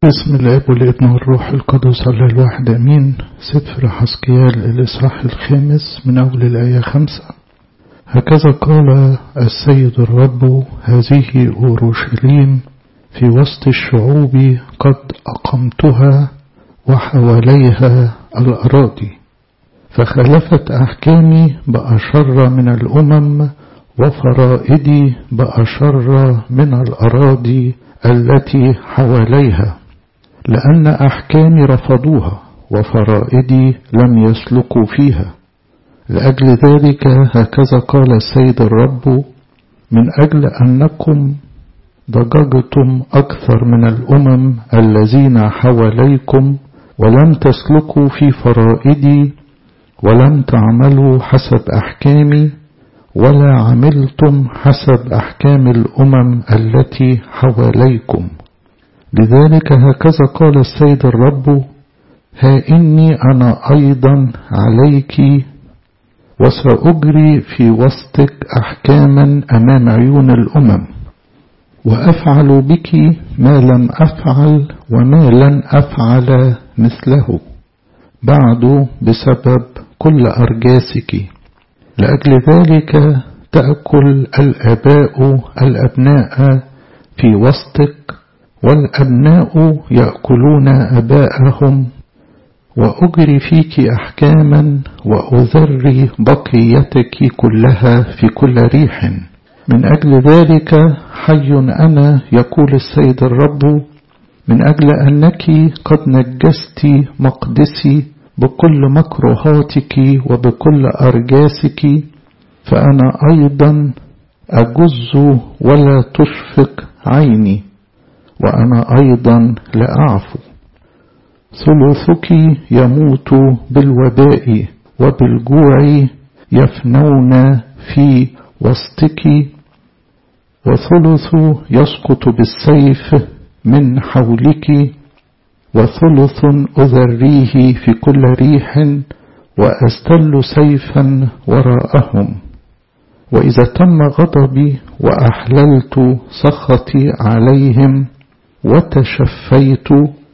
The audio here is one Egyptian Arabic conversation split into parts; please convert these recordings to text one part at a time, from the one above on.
بسم الاب والابن والروح القدس الله الواحد امين سفر حسكيال الاصحاح الخامس من اول الايه خمسه هكذا قال السيد الرب هذه اورشليم في وسط الشعوب قد اقمتها وحواليها الاراضي فخلفت احكامي باشر من الامم وفرائدي باشر من الاراضي التي حواليها لأن أحكامي رفضوها وفرائدي لم يسلكوا فيها لأجل ذلك هكذا قال السيد الرب من أجل أنكم ضججتم أكثر من الأمم الذين حواليكم ولم تسلكوا في فرائدي ولم تعملوا حسب أحكامي ولا عملتم حسب أحكام الأمم التي حواليكم لذلك هكذا قال السيد الرب ها إني أنا أيضا عليك وسأجري في وسطك أحكاما أمام عيون الأمم وأفعل بك ما لم أفعل وما لن أفعل مثله بعد بسبب كل أرجاسك لأجل ذلك تأكل الآباء الأبناء في وسطك والأبناء يأكلون أباءهم وأجري فيك أحكاما وأذري بقيتك كلها في كل ريح من أجل ذلك حي أنا يقول السيد الرب من أجل أنك قد نجست مقدسي بكل مكروهاتك وبكل أرجاسك فأنا أيضا أجز ولا تشفق عيني وأنا أيضا لأعفو ثلثك يموت بالوباء وبالجوع يفنون في وسطك وثلث يسقط بالسيف من حولك وثلث أذريه في كل ريح وأستل سيفا وراءهم وإذا تم غضبي وأحللت سخطي عليهم وتشفيت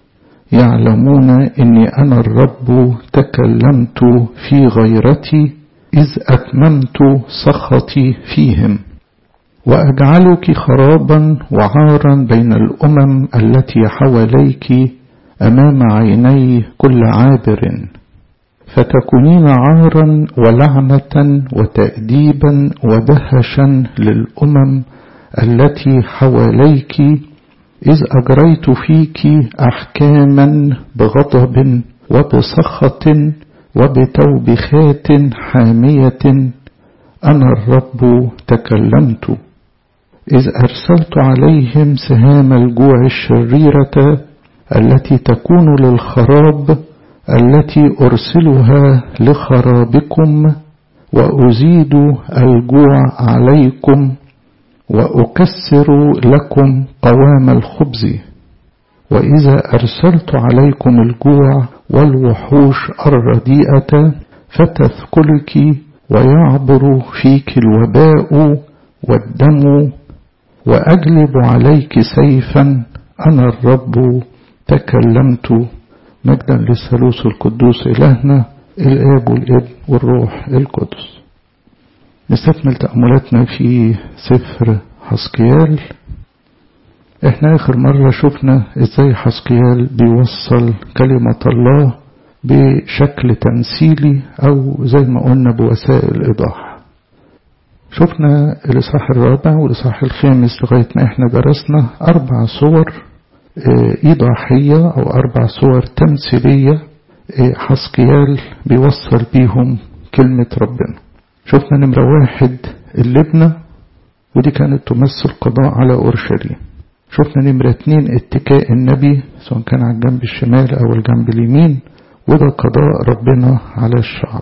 يعلمون إني أنا الرب تكلمت في غيرتي إذ أتممت سخطي فيهم وأجعلك خرابا وعارا بين الأمم التي حواليك أمام عيني كل عابر فتكونين عارا ولعنة وتأديبا ودهشا للأمم التي حواليك إذ أجريت فيك أحكاما بغضب وبسخط وبتوبخات حامية أنا الرب تكلمت إذ أرسلت عليهم سهام الجوع الشريرة التي تكون للخراب التي أرسلها لخرابكم وأزيد الجوع عليكم وأكسر لكم قوام الخبز وإذا أرسلت عليكم الجوع والوحوش الرديئة فتثكلك ويعبر فيك الوباء والدم وأجلب عليك سيفا أنا الرب تكلمت مجدا للثالوث القدوس إلهنا الآب والابن والروح القدس نستكمل تأملاتنا في سفر حسقيال احنا اخر مرة شفنا ازاي حسقيال بيوصل كلمة الله بشكل تمثيلي او زي ما قلنا بوسائل ايضاح شفنا الاصحاح الرابع والاصحاح الخامس لغاية ما احنا درسنا اربع صور إيضاحية أو أربع صور تمثيلية حسقيال بيوصل بيهم كلمة ربنا شفنا نمرة واحد اللبنة ودي كانت تمثل قضاء على أورشليم شفنا نمرة اتنين اتكاء النبي سواء كان على الجنب الشمال أو الجنب اليمين وده قضاء ربنا على الشعب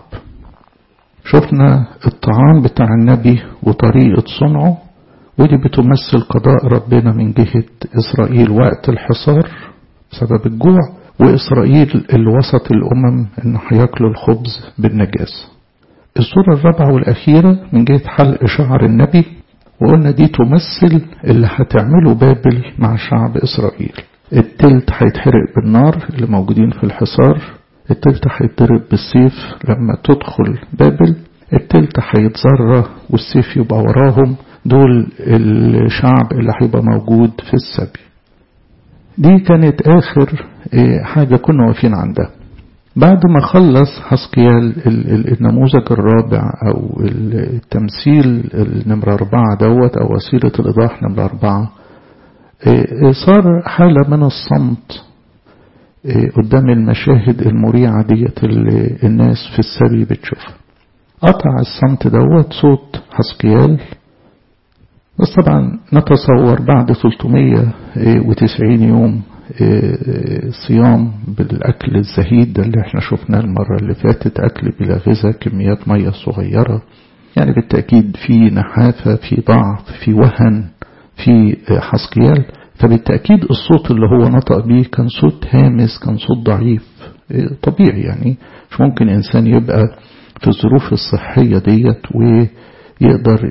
شفنا الطعام بتاع النبي وطريقة صنعه ودي بتمثل قضاء ربنا من جهة إسرائيل وقت الحصار بسبب الجوع وإسرائيل اللي وسط الأمم إن هياكلوا الخبز بالنجاسة الصورة الرابعة والأخيرة من جهة حلق شعر النبي وقلنا دي تمثل اللي هتعمله بابل مع شعب إسرائيل التلت هيتحرق بالنار اللي موجودين في الحصار التلت هيتضرب بالسيف لما تدخل بابل التلت هيتذرى والسيف يبقى وراهم دول الشعب اللي هيبقى موجود في السبي دي كانت آخر حاجة كنا واقفين عندها بعد ما خلص حسقيال النموذج الرابع أو التمثيل النمرة أربعة دوت أو وسيلة الإيضاح نمرة أربعة صار حالة من الصمت قدام المشاهد المريعة ديت اللي الناس في السبي بتشوفها قطع الصمت دوت صوت حسقيال بس طبعا نتصور بعد 390 يوم صيام بالأكل الزهيد ده اللي احنا شفناه المرة اللي فاتت أكل بلا غذاء كميات مية صغيرة يعني بالتأكيد في نحافة في ضعف في وهن في حسقيال فبالتأكيد الصوت اللي هو نطق بيه كان صوت هامس كان صوت ضعيف طبيعي يعني مش ممكن إنسان يبقى في الظروف الصحية ديت ويقدر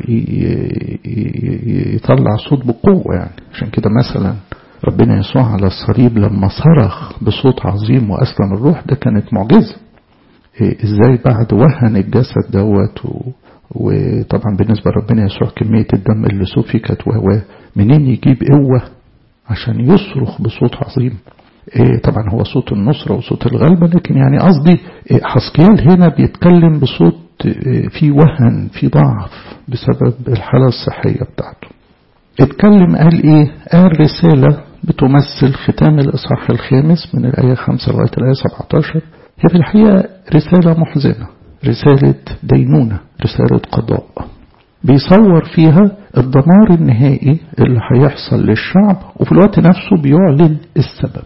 يطلع صوت بقوة يعني عشان كده مثلا ربنا يسوع على الصليب لما صرخ بصوت عظيم وأسلم الروح ده كانت معجزة ازاي بعد وهن الجسد دوت و... وطبعا بالنسبة لربنا يسوع كمية الدم اللي سفكت وهو منين يجيب قوة عشان يصرخ بصوت عظيم إيه طبعا هو صوت النصرة وصوت الغلبة لكن يعني قصدي إيه حسقيال هنا بيتكلم بصوت إيه في وهن في ضعف بسبب الحالة الصحية بتاعته اتكلم قال ايه قال رسالة بتمثل ختام الإصحاح الخامس من الآية 5 لغاية الآية 17 هي في الحقيقة رسالة محزنة رسالة دينونة رسالة قضاء بيصور فيها الدمار النهائي اللي هيحصل للشعب وفي الوقت نفسه بيعلن السبب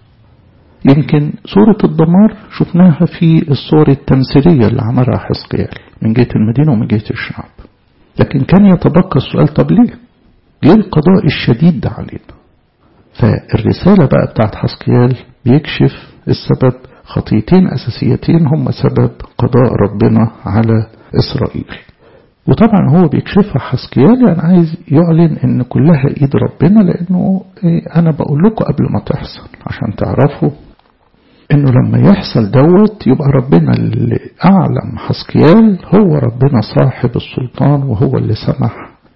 يمكن صورة الدمار شفناها في الصور التمثيلية اللي عملها حزقيال من جهة المدينة ومن جهة الشعب لكن كان يتبقى السؤال طب ليه؟ ليه القضاء الشديد ده علينا؟ فالرسالة بقى بتاعت حزقيال بيكشف السبب خطيتين أساسيتين هم سبب قضاء ربنا على إسرائيل وطبعا هو بيكشفها حسكيال يعني عايز يعلن ان كلها ايد ربنا لانه انا بقول لكم قبل ما تحصل عشان تعرفوا انه لما يحصل دوت يبقى ربنا اللي اعلم حسكيال هو ربنا صاحب السلطان وهو اللي سمح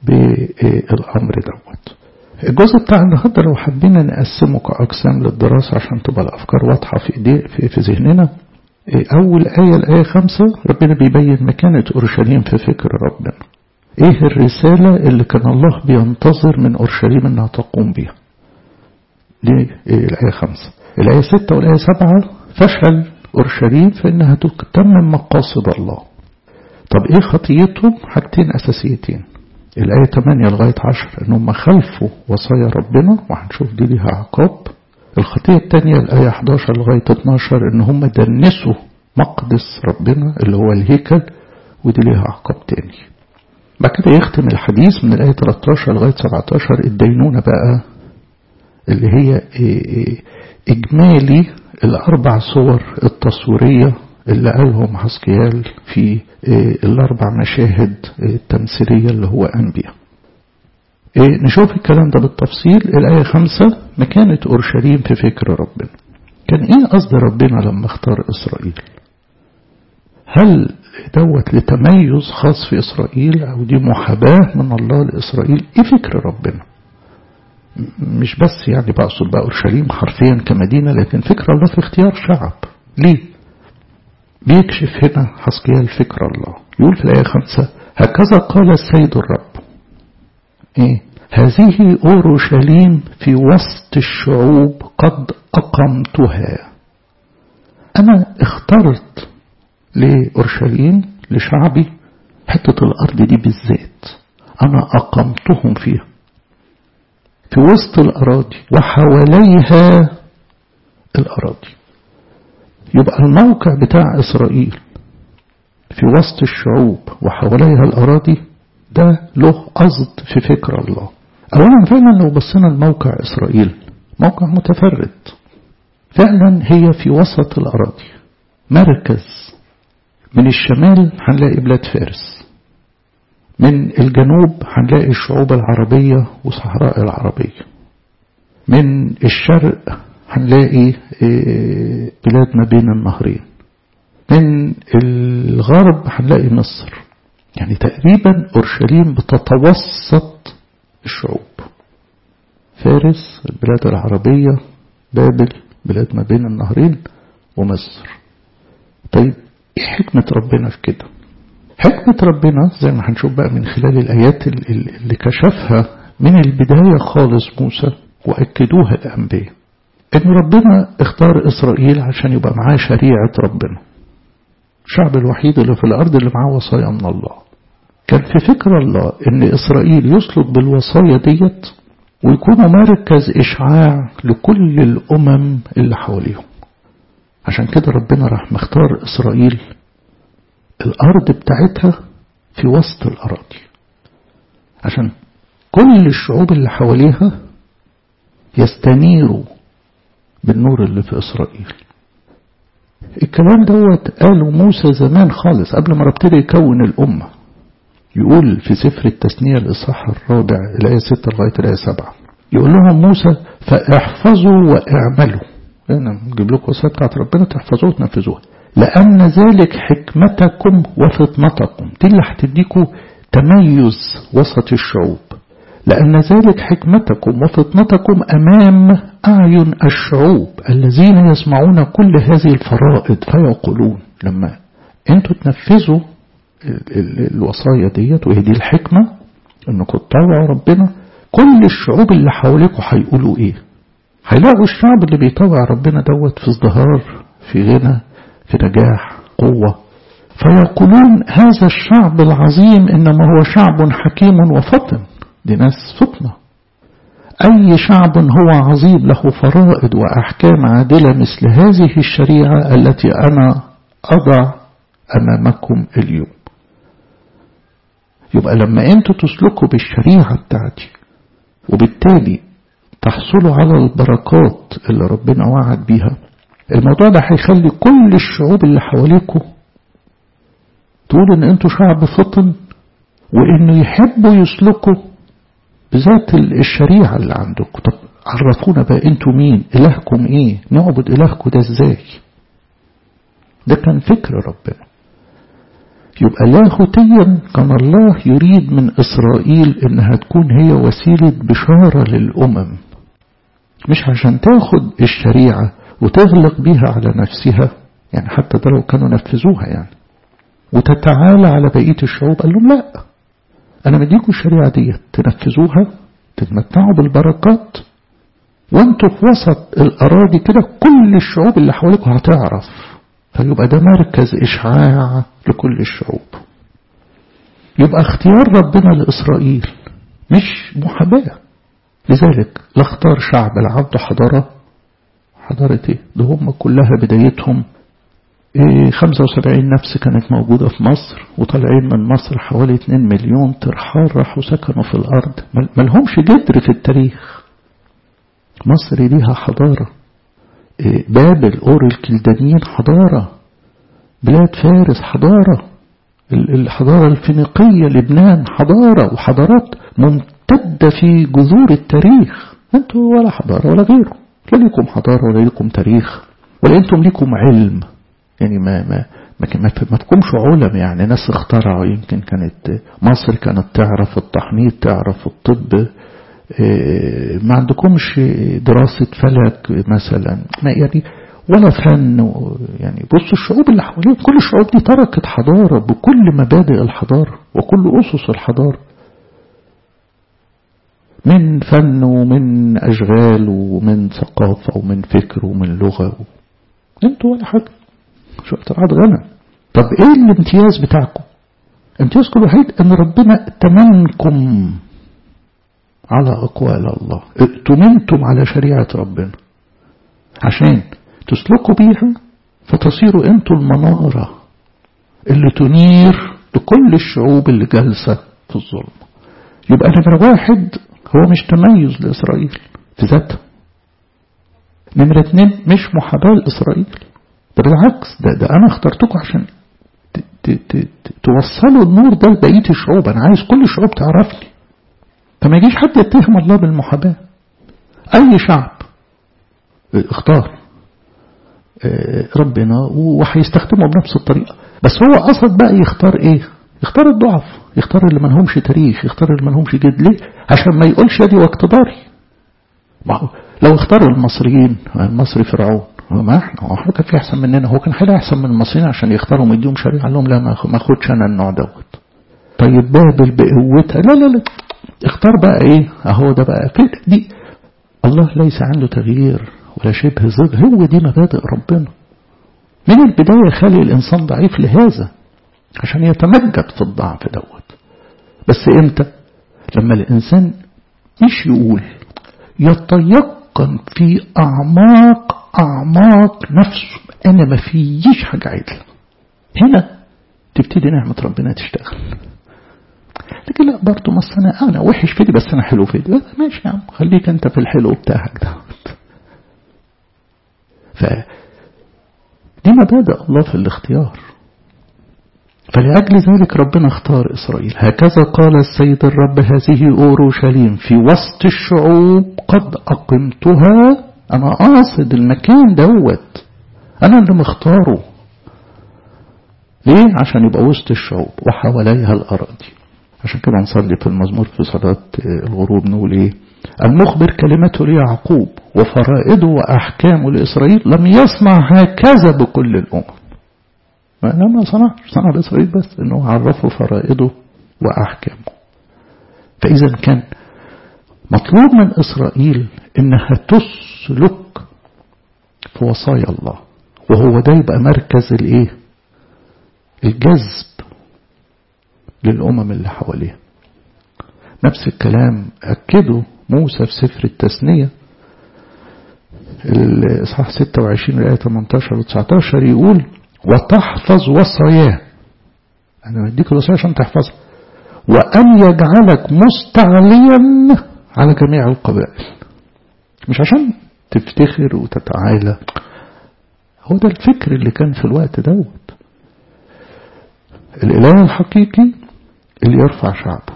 بالامر دوت الجزء بتاع النهارده لو حبينا نقسمه كأقسام للدراسة عشان تبقى الأفكار واضحة في إيدي في, في ذهننا أول آية الآية خمسة ربنا بيبين مكانة أورشليم في فكر ربنا إيه الرسالة اللي كان الله بينتظر من أورشليم إنها تقوم بيها دي الآية خمسة الآية ستة والآية سبعة فشل أورشليم في إنها تتمم مقاصد الله طب إيه خطيتهم حاجتين أساسيتين الآية 8 لغاية 10 إنهم خلفوا وصايا ربنا وهنشوف دي ليها عقاب الخطية الثانية الآية 11 لغاية 12 إن هم دنسوا مقدس ربنا اللي هو الهيكل ودي ليها عقاب تاني بعد كده يختم الحديث من الآية 13 لغاية 17 الدينونة بقى اللي هي إجمالي الأربع صور التصويرية اللي قالهم حسكيال في الأربع مشاهد التمثيلية اللي هو أنبياء نشوف الكلام ده بالتفصيل الآية خمسة مكانة أورشليم في فكر ربنا كان إيه قصد ربنا لما اختار إسرائيل هل دوت لتميز خاص في إسرائيل أو دي محاباة من الله لإسرائيل إيه فكر ربنا مش بس يعني بقصد بقى أورشليم حرفيا كمدينة لكن فكر الله في اختيار شعب ليه بيكشف هنا حسقيال فكر الله يقول في الآية خمسة هكذا قال السيد الرب إيه؟ هذه أورشليم في وسط الشعوب قد أقمتها أنا اخترت لأورشليم لشعبي حتة الأرض دي بالذات أنا أقمتهم فيها في وسط الأراضي وحواليها الأراضي يبقى الموقع بتاع إسرائيل في وسط الشعوب وحواليها الأراضي ده له قصد في فكر الله أولا فعلا لو بصينا لموقع إسرائيل موقع متفرد فعلا هي في وسط الأراضي مركز من الشمال هنلاقي بلاد فارس من الجنوب هنلاقي الشعوب العربية وصحراء العربية من الشرق هنلاقي بلاد ما بين النهرين من الغرب هنلاقي مصر يعني تقريبا أورشليم بتتوسط الشعوب فارس البلاد العربية بابل بلاد ما بين النهرين ومصر طيب ايه حكمة ربنا في كده حكمة ربنا زي ما هنشوف بقى من خلال الآيات اللي كشفها من البداية خالص موسى وأكدوها الأنبياء إن ربنا اختار إسرائيل عشان يبقى معاه شريعة ربنا الشعب الوحيد اللي في الأرض اللي معاه وصايا من الله كان في فكر الله إن إسرائيل يسلك بالوصايا ديت ويكونوا مركز إشعاع لكل الأمم اللي حواليهم عشان كده ربنا راح مختار إسرائيل الأرض بتاعتها في وسط الأراضي عشان كل الشعوب اللي حواليها يستنيروا بالنور اللي في إسرائيل الكلام دوت قاله موسى زمان خالص قبل ما ابتدي يكون الأمة يقول في سفر التثنية الإصحاح الرابع الآية 6 لغاية الآية 7 يقول لهم موسى فاحفظوا واعملوا أنا نجيب لكم وصايا بتاعت ربنا تحفظوها وتنفذوها لأن ذلك حكمتكم وفطنتكم دي اللي هتديكوا تميز وسط الشعوب لأن ذلك حكمتكم وفطنتكم أمام أعين الشعوب الذين يسمعون كل هذه الفرائض فيقولون لما انتوا تنفذوا الوصايا ديت وهي دي الحكمة انكم تطوعوا ربنا كل الشعوب اللي حواليكم هيقولوا ايه هيلاقوا الشعب اللي بيطوع ربنا دوت في ازدهار في غنى في نجاح قوة فيقولون هذا الشعب العظيم إنما هو شعب حكيم وفطن دي ناس فطنة أي شعب هو عظيم له فرائض وأحكام عادلة مثل هذه الشريعة التي أنا أضع أمامكم اليوم يبقى لما أنتوا تسلكوا بالشريعة بتاعتي وبالتالي تحصلوا على البركات اللي ربنا وعد بيها الموضوع ده هيخلي كل الشعوب اللي حواليكم تقول ان انتوا شعب فطن وانه يحبوا يسلكوا بذات الشريعة اللي عندكم طب عرفونا بقى انتوا مين الهكم ايه نعبد الهكم ده ازاي ده كان فكر ربنا يبقى لاهوتيا كان الله يريد من إسرائيل إنها تكون هي وسيلة بشارة للأمم مش عشان تاخد الشريعة وتغلق بيها على نفسها يعني حتى ده لو كانوا نفذوها يعني وتتعالى على بقية الشعوب قال لهم لا أنا مديكم الشريعة دي تنفذوها تتمتعوا بالبركات وانتوا في وسط الأراضي كده كل الشعوب اللي حواليكم هتعرف فيبقى ده مركز إشعاع لكل الشعوب يبقى اختيار ربنا لإسرائيل مش محاباة لذلك لا اختار شعب لا عنده حضارة حضارة ايه ده هم كلها بدايتهم ايه 75 نفس كانت موجودة في مصر وطالعين من مصر حوالي 2 مليون ترحال راحوا سكنوا في الأرض ملهمش جدر في التاريخ مصر ليها حضارة إيه بابل أور الكلدانيين حضارة بلاد فارس حضارة الحضارة الفينيقية لبنان حضارة وحضارات ممتدة في جذور التاريخ انتوا ولا حضارة ولا غيره لا ليكم حضارة ولا ليكم تاريخ ولا انتم ليكم علم يعني ما ما ما, ما, ما تكونش علم يعني ناس اخترعوا يمكن كانت مصر كانت تعرف التحنيط تعرف الطب ما عندكمش دراسة فلك مثلا ما يعني ولا فن يعني بصوا الشعوب اللي حوالين كل الشعوب دي تركت حضارة بكل مبادئ الحضارة وكل أسس الحضارة من فن ومن أشغال ومن ثقافة ومن فكر ومن لغة انتوا ولا حاجة شو اختراعات غنى طب ايه الامتياز بتاعكم امتيازكم الوحيد ان ربنا تمنكم على أقوال الله ائتمنتم على شريعة ربنا عشان تسلكوا بيها فتصيروا انتوا المنارة اللي تنير لكل الشعوب اللي جالسة في الظلم يبقى نمرة واحد هو مش تميز لإسرائيل في ذاتها نمرة اتنين مش محاباة لإسرائيل ده بالعكس ده, ده أنا اخترتكم عشان توصلوا النور ده لبقية الشعوب أنا عايز كل الشعوب تعرفني فما يجيش حد يتهم الله بالمحاباة أي شعب اختار ربنا وهيستخدمه بنفس الطريقة بس هو قصد بقى يختار ايه يختار الضعف يختار اللي منهمش تاريخ يختار اللي منهمش جد ليه عشان ما يقولش يدي واقتداري لو اختاروا المصريين المصري فرعون ما احنا هو احنا كان في احسن مننا هو كان حاجه احسن من المصريين عشان يختاروا ويديهم شريعه قال لهم لا ما اخدش انا النوع دوت طيب بابل بقوتها لا لا لا اختار بقى ايه اهو ده بقى كده دي الله ليس عنده تغيير ولا شبه ضد هو دي مبادئ ربنا من البداية خلي الإنسان ضعيف لهذا عشان يتمجد في الضعف دوت بس إمتى لما الإنسان مش يقول يتيقن في أعماق أعماق نفسه أنا ما فيش حاجة عدلة هنا تبتدي نعمة ربنا تشتغل لكن لا برضه مصر أنا أنا وحش في دي بس أنا حلو في دي ماشي يا عم خليك أنت في الحلو بتاعك دوت ف دي مبادئ الله في الاختيار فلأجل ذلك ربنا اختار إسرائيل هكذا قال السيد الرب هذه أورشليم في وسط الشعوب قد أقمتها أنا قاصد المكان دوت أنا اللي مختاره ليه؟ عشان يبقى وسط الشعوب وحواليها الأراضي عشان كده نصلي في المزمور في صلاة الغروب نقول إيه المخبر كلمته ليعقوب وفرائده وأحكامه لإسرائيل لم يصنع هكذا بكل الأمم ما ما صنعش صنع لإسرائيل بس إنه عرفه فرائده وأحكامه فإذا كان مطلوب من إسرائيل إنها تسلك في وصايا الله وهو ده يبقى مركز الإيه الجذب للأمم اللي حواليها نفس الكلام أكده موسى في سفر التثنية الإصحاح 26 الآية 18 و 19 يقول وتحفظ وصاياه أنا بديك الوصايا عشان تحفظها وأن يجعلك مستعليا على جميع القبائل مش عشان تفتخر وتتعالى هو ده الفكر اللي كان في الوقت دوت الإله الحقيقي اللي يرفع شعبه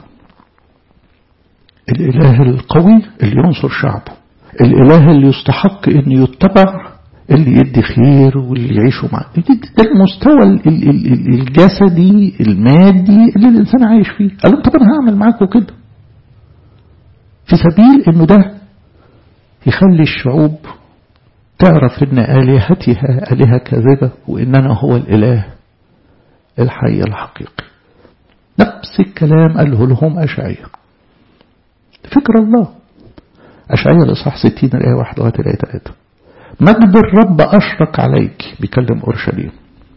الإله القوي اللي ينصر شعبه الإله اللي يستحق أن يتبع اللي يدي خير واللي يعيشوا معاه ده المستوى الجسدي المادي اللي الإنسان عايش فيه قال لهم طب أنا هعمل معاكم كده في سبيل أنه ده يخلي الشعوب تعرف أن آلهتها آلهة كاذبة وإننا هو الإله الحي الحقيقي نفس الكلام قاله لهم أشعية فكر الله أشعية الإصحاح 60 الآية 1 لغاية الآية 3 مجد الرب أشرق عليك بيكلم أورشليم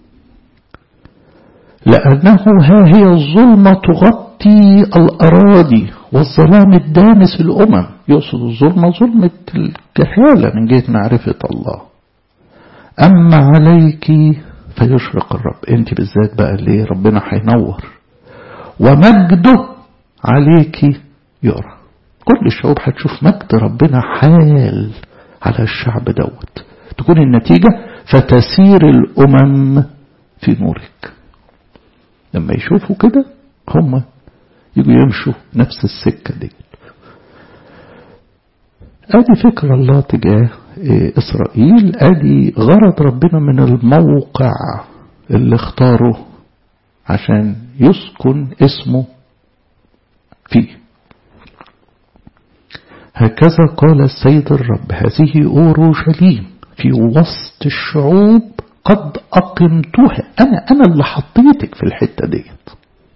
لأنه ها هي الظلمة تغطي الأراضي والظلام الدامس الأمم يقصد الظلمة ظلمة الجهالة من جهة معرفة الله أما عليك فيشرق الرب انت بالذات بقى اللي ربنا هينور ومجده عليك يرى كل الشعوب هتشوف مجد ربنا حال على الشعب دوت تكون النتيجة فتسير الأمم في نورك لما يشوفوا كده هم يجوا يمشوا نفس السكة دي ادي فكر الله تجاه اسرائيل ادي غرض ربنا من الموقع اللي اختاره عشان يسكن اسمه فيه هكذا قال السيد الرب هذه أورشليم في وسط الشعوب قد أقمتها أنا أنا اللي حطيتك في الحتة ديت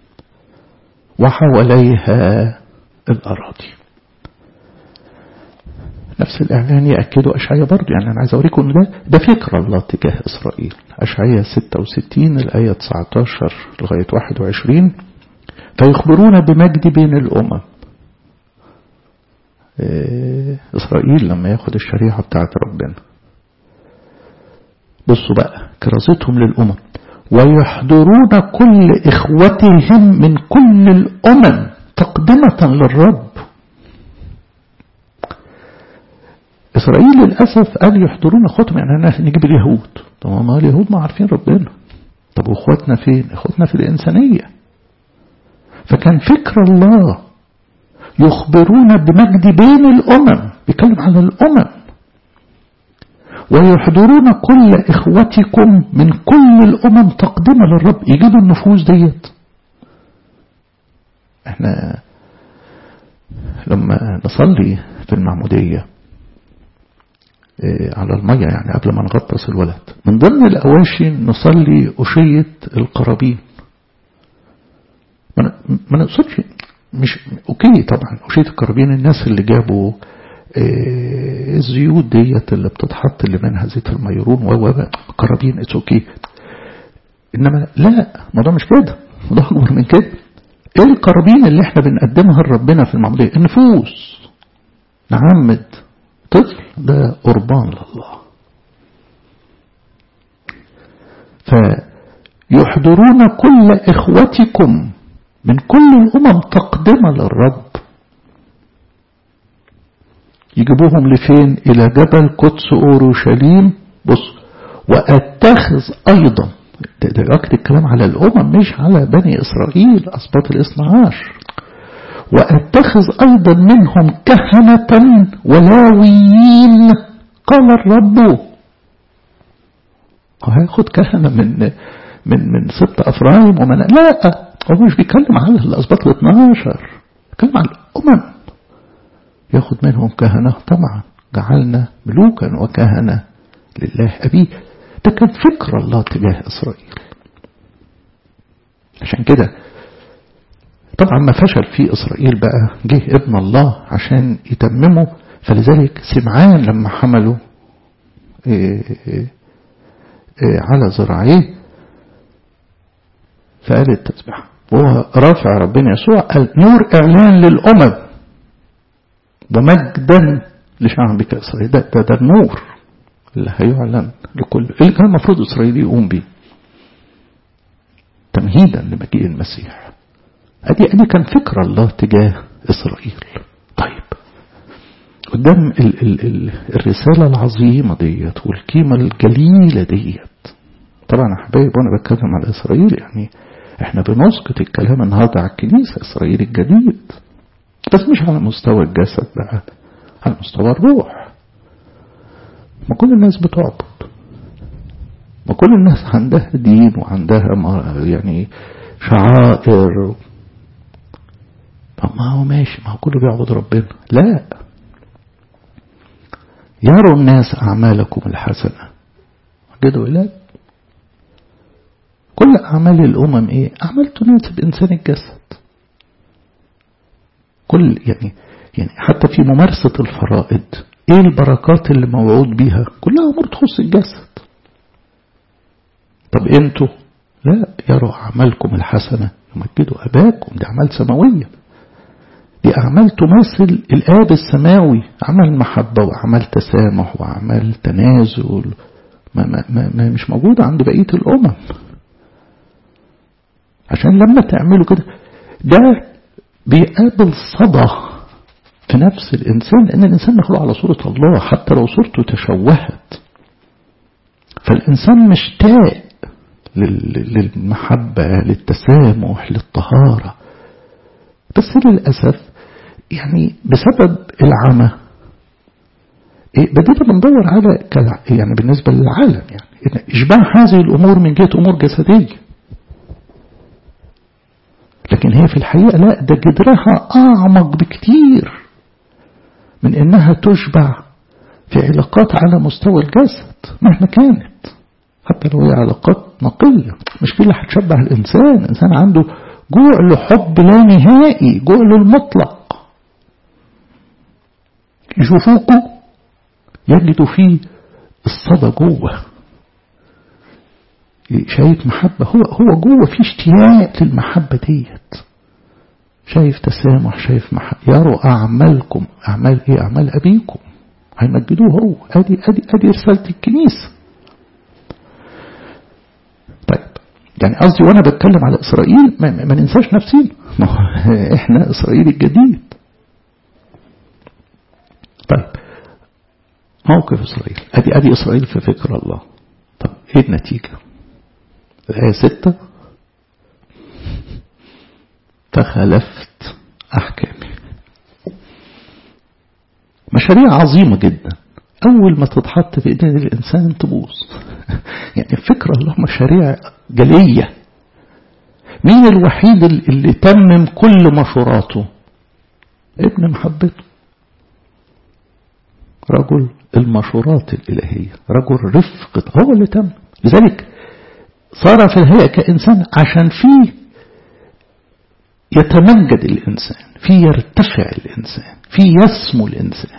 وحواليها الأراضي نفس الإعلان يأكده أشعية برضه يعني أنا عايز أوريكم إن ده ده فكر الله تجاه إسرائيل أشعية 66 الآية 19 لغاية 21 فيخبرون بمجد بين الأمم إسرائيل لما ياخد الشريعة بتاعت ربنا بصوا بقى كرازتهم للأمم ويحضرون كل إخوتهم من كل الأمم تقدمة للرب إسرائيل للأسف قال يحضرون أخوتهم يعني نجيب اليهود طب ما اليهود ما عارفين ربنا طب وإخواتنا فين إخواتنا في الإنسانية فكان فكر الله يخبرون بمجد بين الأمم بيتكلم على الأمم ويحضرون كل إخوتكم من كل الأمم تقدمة للرب يجيبوا النفوس ديت احنا لما نصلي في المعمودية على المية يعني قبل ما نغطس الولد من ضمن الأواشي نصلي أشية القرابين ما نقصدش مش اوكي طبعا أشية القرابين الناس اللي جابوا الزيوت ديت اللي بتتحط اللي منها زيت الميرون و قرابين اتس اوكي انما لا الموضوع مش كده الموضوع اكبر من كده ايه القرابين اللي احنا بنقدمها لربنا في المعمودية النفوس نعمد طفل ده قربان لله فيحضرون كل إخوتكم من كل الأمم تقدمة للرب يجيبوهم لفين إلى جبل قدس أورشليم بص وأتخذ أيضا ده وقت الكلام على الأمم مش على بني إسرائيل أسباط الاثنى عشر وأتخذ أيضا منهم كهنة ولاويين قال الرب هياخد كهنة من من من سبط أفرايم ومن لا هو مش بيتكلم على الأسباط ال 12 بيتكلم على الأمم ياخد منهم كهنة طبعا جعلنا ملوكا وكهنة لله أبيه ده كان فكر الله تجاه إسرائيل عشان كده طبعا ما فشل في إسرائيل بقى جه ابن الله عشان يتممه فلذلك سمعان لما حملوا إيه إيه إيه على ذراعيه فقال التسبيح وهو رافع ربنا يسوع قال نور إعلان للأمم ومجدا لشعبك إسرائيل ده, ده, ده النور اللي هيعلن لكل اللي كان المفروض إسرائيل يقوم بيه تمهيدا لمجيء المسيح ادي ادي كان فكر الله تجاه اسرائيل طيب قدام ال ال ال الرسالة العظيمة ديت والقيمة الجليلة ديت طبعا يا حبايب وانا بتكلم على اسرائيل يعني احنا بنسقط الكلام النهارده على الكنيسة اسرائيل الجديد بس مش على مستوى الجسد بقى على مستوى الروح ما كل الناس بتعبد ما كل الناس عندها دين وعندها يعني شعائر طب ما هو ماشي ما هو كله بيعبد ربنا لا يروا الناس أعمالكم الحسنة وجدوا إليه كل أعمال الأمم إيه أعمال تناسب إنسان الجسد كل يعني يعني حتى في ممارسة الفرائض إيه البركات اللي موعود بيها كلها أمور تخص الجسد طب أنتوا لا يروا أعمالكم الحسنة يمجدوا أباكم دي أعمال سماوية دي أعمال تمثل الآب السماوي عمل محبة وأعمال تسامح وأعمال تنازل ما, ما, ما, ما مش موجودة عند بقية الأمم عشان لما تعملوا كده ده بيقابل صدى في نفس الإنسان لأن الإنسان مخلوق على صورة الله حتى لو صورته تشوهت فالإنسان مشتاق للمحبة للتسامح للطهارة بس للأسف يعني بسبب العمى بدينا بندور على يعني بالنسبة للعالم يعني إشباع هذه الأمور من جهة أمور جسدية لكن هي في الحقيقة لا ده جدرها أعمق بكتير من إنها تشبع في علاقات على مستوى الجسد مهما كانت حتى لو هي علاقات نقية مش كل هتشبع الإنسان الإنسان عنده جوع لحب لا نهائي جوع للمطلق يشوفوكوا يجدوا فيه الصدى جوه شايف محبة هو هو جوه في اشتياق للمحبة ديت شايف تسامح شايف محبة يروا أعمالكم أعمال إيه أعمال أبيكم هيمجدوه هو أدي أدي أدي رسالة الكنيسة طيب يعني قصدي وأنا بتكلم على إسرائيل ما, ما ننساش نفسينا إحنا إسرائيل الجديد طيب موقف إسرائيل أدي أدي إسرائيل في فكر الله طب إيه النتيجة الآية ستة فخلفت أحكامي ما مشاريع عظيمة جدا أول ما تتحط في إيدين الإنسان تبوظ يعني فكرة الله مشاريع جلية مين الوحيد اللي تمم كل مشوراته ابن محبته رجل المشورات الإلهية رجل رفقة هو اللي تم لذلك صار في الهيئة كإنسان عشان فيه يتمجد الإنسان فيه يرتفع الإنسان فيه يسمو الإنسان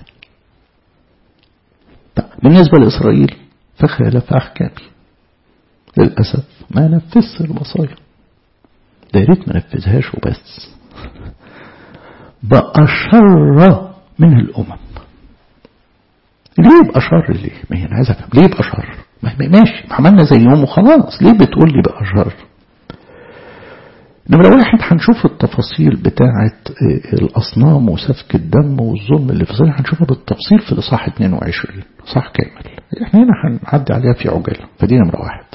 بالنسبة لإسرائيل فخالف أحكامي للأسف ما نفذش الوصايا ده يا ريت ما نفذهاش وبس بقى شر من الأمم ليه يبقى شر ليه؟ ما هي انا عايز افهم ليه يبقى شر؟ ماشي عملنا زيهم وخلاص ليه بتقول لي بقى شر؟ نمرة واحد هنشوف التفاصيل بتاعة الأصنام وسفك الدم والظلم اللي في ظل هنشوفها بالتفصيل في الإصحاح 22 صح كامل احنا هنا هنعدي عليها في عجالة فدي نمرة واحد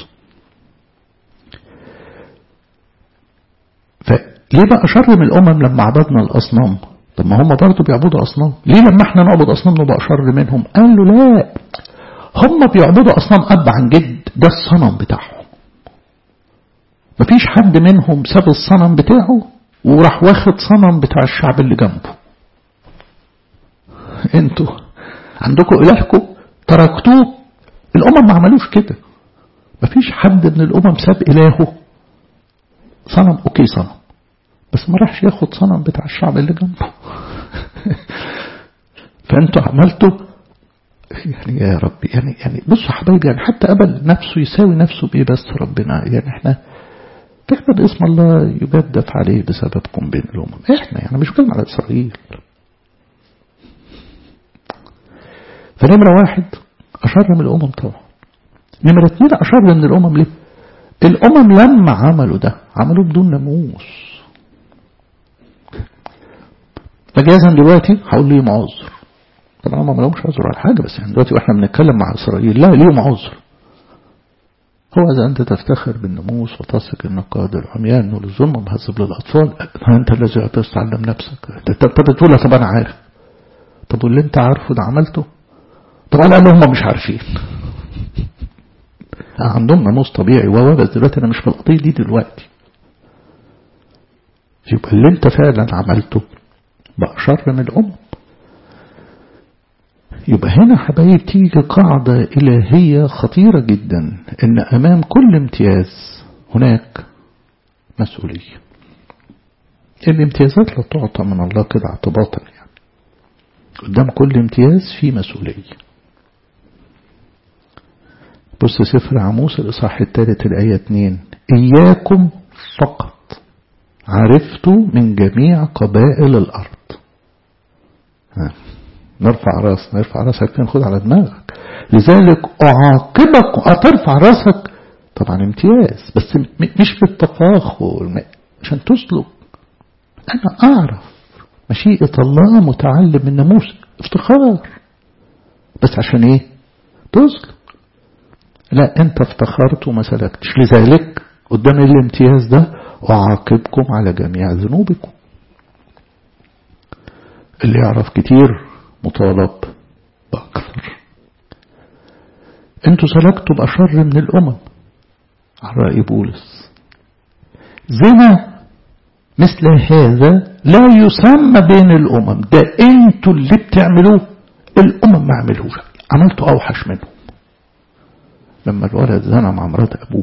فليه بقى شر من الأمم لما عبدنا الأصنام طب ما هم برضه بيعبدوا أصنام ليه لما احنا نعبد أصنام نبقى شر منهم قال له لا هم بيعبدوا أصنام أب عن جد ده الصنم بتاعهم مفيش حد منهم ساب الصنم بتاعه وراح واخد صنم بتاع الشعب اللي جنبه انتوا عندكم إلهكم تركتوه الأمم ما عملوش كده مفيش حد من الأمم ساب إلهه صنم أوكي صنم بس ما راحش ياخد صنم بتاع الشعب اللي جنبه فانتوا عملتوا يعني يا رب يعني يعني بصوا حبايبي يعني حتى قبل نفسه يساوي نفسه بايه بس ربنا يعني احنا تحمد اسم الله يجدف عليه بسببكم بين الامم احنا يعني مش بتكلم على اسرائيل فنمرة واحد أشر من الأمم طبعا نمرة اثنين أشر من الأمم ليه؟ الأمم لما عملوا ده عملوه بدون ناموس مجازا دلوقتي هقول ليهم عذر طبعا هم ما لهمش عذر على حاجة بس يعني دلوقتي واحنا بنتكلم مع إسرائيل لا ليهم عذر هو إذا أنت تفتخر بالناموس وتثق أنك قادر عميان وللظلم ومهذب للأطفال أنت الذي تستعلم نفسك طب تقول طب أنا عارف طب واللي أنت عارفه ده عملته طبعا لأن هم مش عارفين عندهم ناموس طبيعي وهو بس دلوقتي أنا مش في القضية دي دلوقتي يبقى اللي أنت فعلا عملته بقى شر من الأمم يبقى هنا حبايب تيجي قاعدة إلهية خطيرة جدا إن أمام كل امتياز هناك مسؤولية الامتيازات لا تعطى من الله كده اعتباطا يعني قدام كل امتياز في مسؤولية بص سفر عموس الإصحاح الثالث الآية 2 إياكم فقط عرفت من جميع قبائل الأرض ها. نرفع راس نرفع راسك فين خد على دماغك لذلك أعاقبك أترفع راسك طبعا امتياز بس مش بالتفاخر عشان تسلك أنا أعرف مشيئة الله متعلم من ناموس افتخار بس عشان ايه تسلك لا انت افتخرت وما سلكتش لذلك قدام الامتياز ده أعاقبكم على جميع ذنوبكم اللي يعرف كتير مطالب بأكثر انتوا سلكتوا بأشر من الأمم على رأي بولس زنا مثل هذا لا يسمى بين الأمم ده انتوا اللي بتعملوه الأمم ما عملوش عملتوا أوحش منهم لما الولد زنى مع مرات أبوه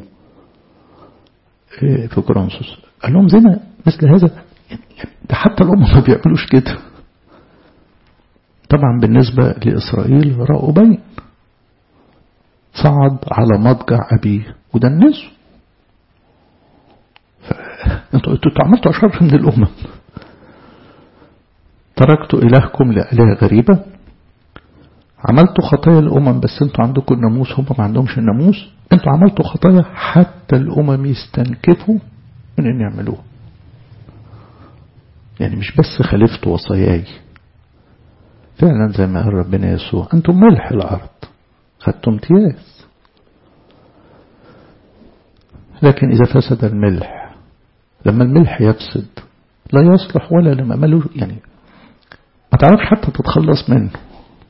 في كورنثوس قال لهم زنا مثل هذا ده حتى الأمم ما بيعملوش كده طبعا بالنسبة لإسرائيل رأوا بين صعد على مضجع أبيه ودنسه انتوا انتوا عملتوا أشر من الأمم تركت إلهكم لآلهة غريبة عملتوا خطايا الأمم بس انتوا عندكم الناموس هم ما عندهمش الناموس انتوا عملتوا خطايا حتى الأمم يستنكفوا من ان يعملوها يعني مش بس خالفتوا وصاياي فعلا زي ما قال ربنا يسوع أنتم ملح الأرض خدتم امتياز لكن إذا فسد الملح لما الملح يفسد لا يصلح ولا لما ملوش يعني ما تعرفش حتى تتخلص منه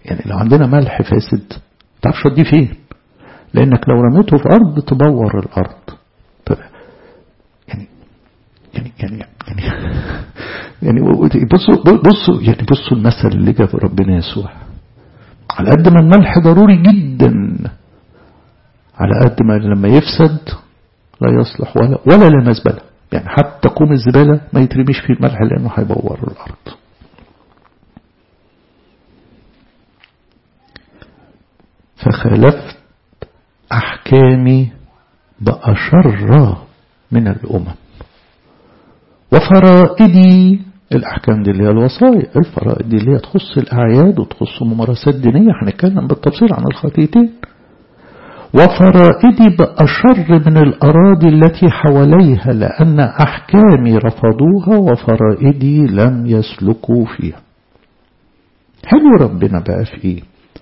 يعني لو عندنا ملح فاسد تعرفش توديه فين لانك لو رميته في ارض تبور الارض طب يعني يعني يعني يعني يعني بصوا بصوا يعني بصوا المثل اللي جاب ربنا يسوع على قد ما الملح ضروري جدا على قد ما لما يفسد لا يصلح ولا ولا لمزبله يعني حتى كوم الزباله ما يترميش فيه الملح لانه هيبور الارض فخالفت أحكامي بأشر من الأمم وفرائدي الأحكام دي اللي هي الوصايا الفرائد دي اللي هي تخص الأعياد وتخص ممارسات دينية هنتكلم بالتفصيل عن الخطيتين وفرائدي بأشر من الأراضي التي حواليها لأن أحكامي رفضوها وفرائدي لم يسلكوا فيها حلو ربنا بقى في إيه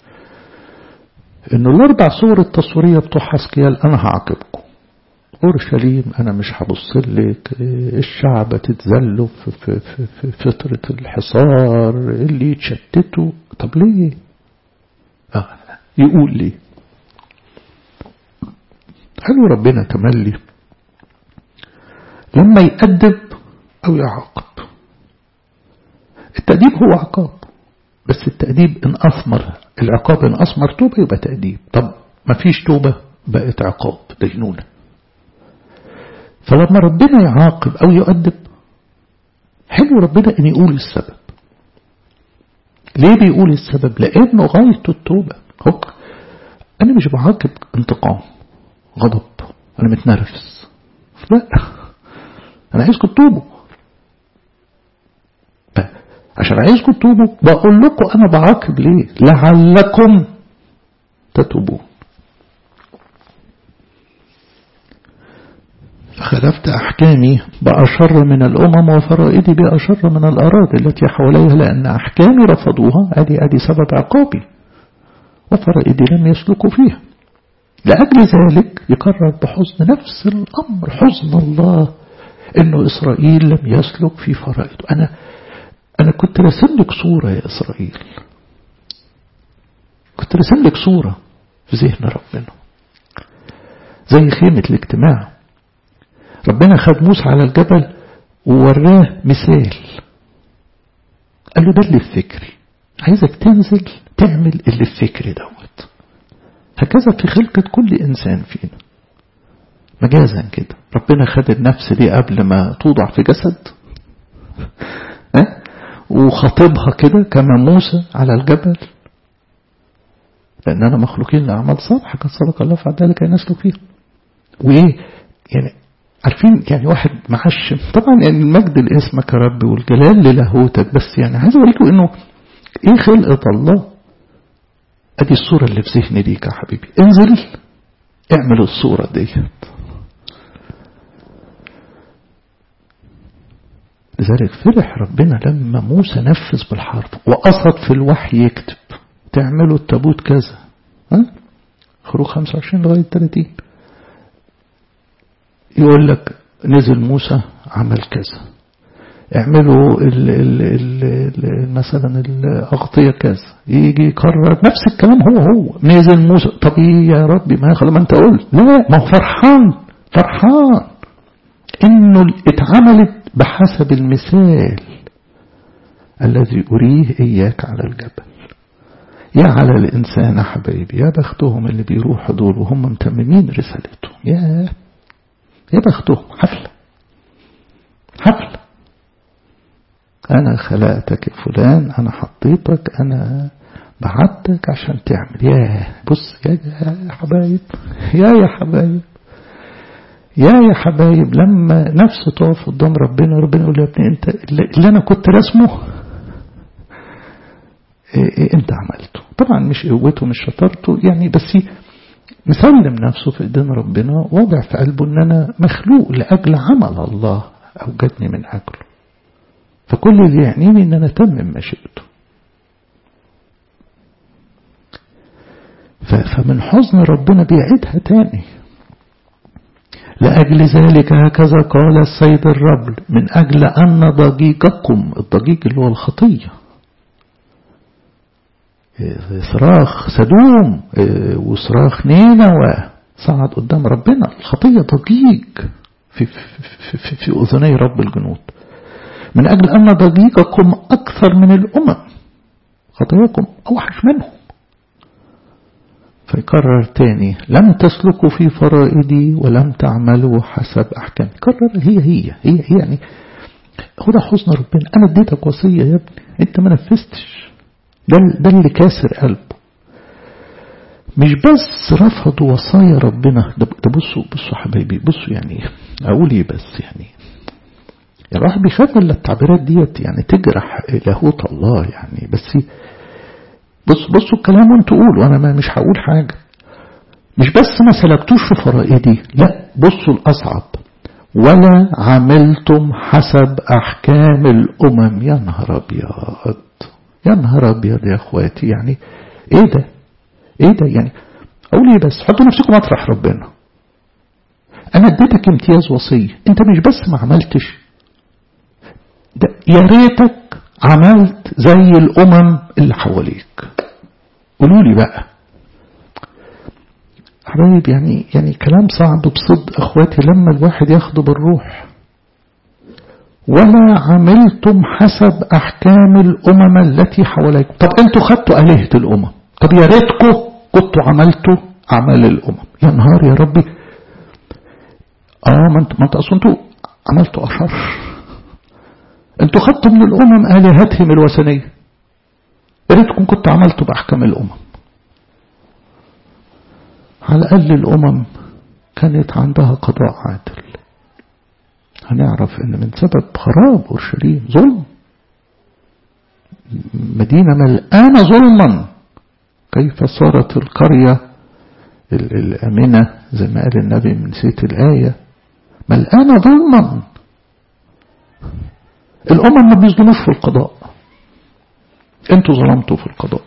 انه الاربع صور التصويرية بتوع حسكيال انا هعاقبكم اورشليم انا مش هبص لك الشعب تتذلوا في, في, في, في فترة الحصار اللي يتشتتوا طب ليه آه يقول ليه حلو ربنا تملي لما يأدب او يعاقب التأديب هو عقاب بس التأديب إن أثمر العقاب إن أثمر توبة يبقى تأديب طب ما فيش توبة بقت عقاب دينونة فلما ربنا يعاقب أو يؤدب حلو ربنا إن يقول السبب ليه بيقول السبب لأنه غايته التوبة هو أنا مش بعاقب انتقام غضب أنا متنرفز لا أنا عايزكم تتوبوا عشان عايزكم تتوبوا بقول لكم أنا بعاقب ليه لعلكم تتوبون فخلفت أحكامي بأشر من الأمم وفرائدي بأشر من الأراضي التي حواليها لأن أحكامي رفضوها أدي أدي سبب عقابي وفرائدي لم يسلكوا فيها لأجل ذلك يكرر بحزن نفس الأمر حزن الله إنه إسرائيل لم يسلك في فرائده أنا أنا كنت رسم لك صورة يا إسرائيل كنت رسم لك صورة في ذهن ربنا زي خيمة الاجتماع ربنا خد موسى على الجبل ووراه مثال قال له ده اللي في فكري عايزك تنزل تعمل اللي في فكري دوت هكذا في خلقة كل إنسان فينا مجازا كده ربنا خد النفس دي قبل ما توضع في جسد ها وخاطبها كده كما موسى على الجبل لأننا مخلوقين لأعمال صالحة قد سبق الله فعل ذلك ينسلك فيها وإيه يعني عارفين يعني واحد معشم طبعا يعني المجد لاسمك يا رب والجلال للاهوتك بس يعني عايز اوريكم انه ايه خلقة الله ادي الصورة اللي في ذهني ليك يا حبيبي انزل اعمل الصورة ديت لذلك فرح ربنا لما موسى نفذ بالحرف وقصد في الوحي يكتب تعملوا التابوت كذا ها خروج 25 لغاية 30 يقول لك نزل موسى عمل كذا اعملوا ال ال ال ال مثلا الأغطية كذا يجي يكرر نفس الكلام هو هو نزل موسى طب ايه يا ربي ما خلاص ما انت قلت لا ما هو فرحان فرحان انه اتعملت بحسب المثال الذي أريه إياك على الجبل يا على الإنسان يا حبايبي يا بختهم اللي بيروحوا دول وهم متممين رسالتهم يا يا بختهم حفلة حفلة أنا خلقتك فلان أنا حطيتك أنا بعتك عشان تعمل يا بص يا يا حبايب يا يا حبايب يا يا حبايب لما نفسه تقف قدام ربنا ربنا يقول يا ابني انت اللي انا كنت رسمه إيه إيه انت عملته طبعا مش قوته مش شطارته يعني بس مسلم نفسه في ايدين ربنا واضع في قلبه ان انا مخلوق لاجل عمل الله اوجدني من اجله فكل اللي يعنيني ان انا اتمم مشيئته فمن حزن ربنا بيعيدها تاني لأجل ذلك هكذا قال السيد الرب من أجل أن ضجيجكم الضجيج اللي هو الخطية صراخ سدوم وصراخ نينوى صعد قدام ربنا الخطية ضجيج في, في, في, في أذني رب الجنود من أجل أن ضجيجكم أكثر من الأمم خطاياكم أوحش منهم فيكرر تاني لم تسلكوا في فرائدي ولم تعملوا حسب أحكامي كرر هي هي هي, هي يعني هو ده حسن ربنا أنا اديتك وصية يا ابني أنت ما نفذتش ده, ده اللي كاسر قلبه مش بس رفضوا وصايا ربنا ده, ده بصوا بصوا حبايبي بصوا يعني أقول إيه بس يعني الواحد بيخاف من التعبيرات ديت يعني تجرح لاهوت الله يعني بس بص بصوا الكلام وانتوا قولوا انا ما مش هقول حاجة مش بس ما سلكتوش في فرائدي لا بصوا الاصعب ولا عملتم حسب احكام الامم يا نهار ابيض يا نهار ابيض يا اخواتي يعني ايه ده ايه ده يعني اقول ايه بس حطوا نفسكم مطرح ربنا انا اديتك امتياز وصية انت مش بس ما عملتش ده يا ريتك عملت زي الامم اللي حواليك قولوا لي بقى حبايب يعني يعني كلام صعب بصدق اخواتي لما الواحد ياخده بالروح ولا عملتم حسب احكام الامم التي حواليكم طب انتوا خدتوا الهه الامم طب يا ريتكم كنتوا عملتوا اعمال الامم يا نهار يا ربي اه ما انتوا ما انتوا اصل انتوا عملتوا اشر انتوا خدتوا من الامم الهتهم الوثنيه يا ريتكم كنتوا عملتوا باحكام الامم على الاقل الامم كانت عندها قضاء عادل هنعرف ان من سبب خراب اورشليم ظلم مدينه ملقانه ظلما كيف صارت القريه الامنه زي ما قال النبي من نسيت الايه ملقانه ظلما الأمم ما بيظلموش في القضاء انتوا ظلمتوا في القضاء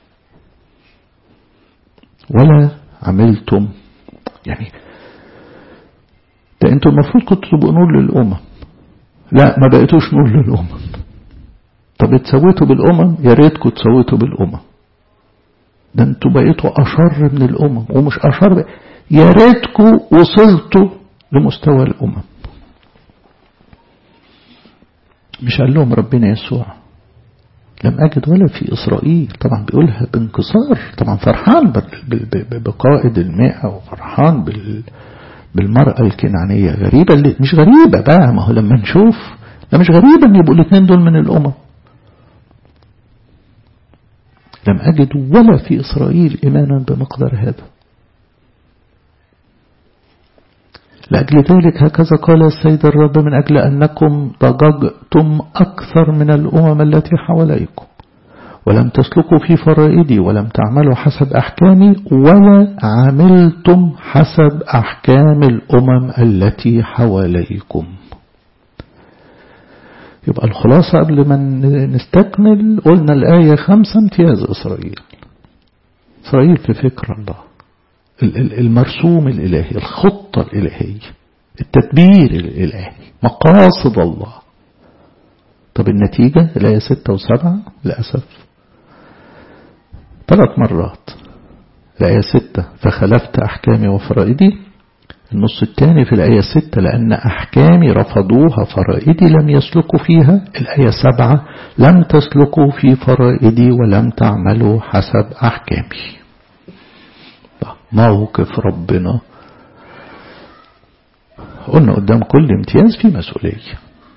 ولا عملتم يعني ده انتوا المفروض كنتوا تبقوا نور للأمم لا ما بقيتوش نور للأمم طب اتسويتوا بالأمم يا ريتكم تسويتوا بالأمم ده انتوا بقيتوا أشر من الأمم ومش أشر يا ريتكم وصلتوا لمستوى الأمم مش قال لهم ربنا يسوع لم أجد ولا في إسرائيل طبعا بيقولها بانكسار طبعا فرحان بقائد المئة وفرحان بالمرأة الكنعانية غريبة اللي مش غريبة بقى ما هو لما نشوف ده مش غريبة ان يبقوا الاثنين دول من الأمم لم أجد ولا في إسرائيل إيمانا بمقدار هذا لأجل ذلك هكذا قال السيد الرب من أجل أنكم ضججتم أكثر من الأمم التي حواليكم ولم تسلكوا في فرائدي ولم تعملوا حسب أحكامي ولا عملتم حسب أحكام الأمم التي حواليكم يبقى الخلاصة قبل ما نستكمل قلنا الآية خمسة امتياز إسرائيل إسرائيل في فكر الله المرسوم الإلهي الخطة الإلهية التدبير الإلهي مقاصد الله طب النتيجة الآية ستة وسبعة للأسف ثلاث مرات الآية ستة فخلفت أحكامي وفرائدي النص الثاني في الآية ستة لأن أحكامي رفضوها فرائدي لم يسلكوا فيها الآية سبعة لم تسلكوا في فرائدي ولم تعملوا حسب أحكامي موقف ربنا قلنا قدام كل امتياز في مسؤولية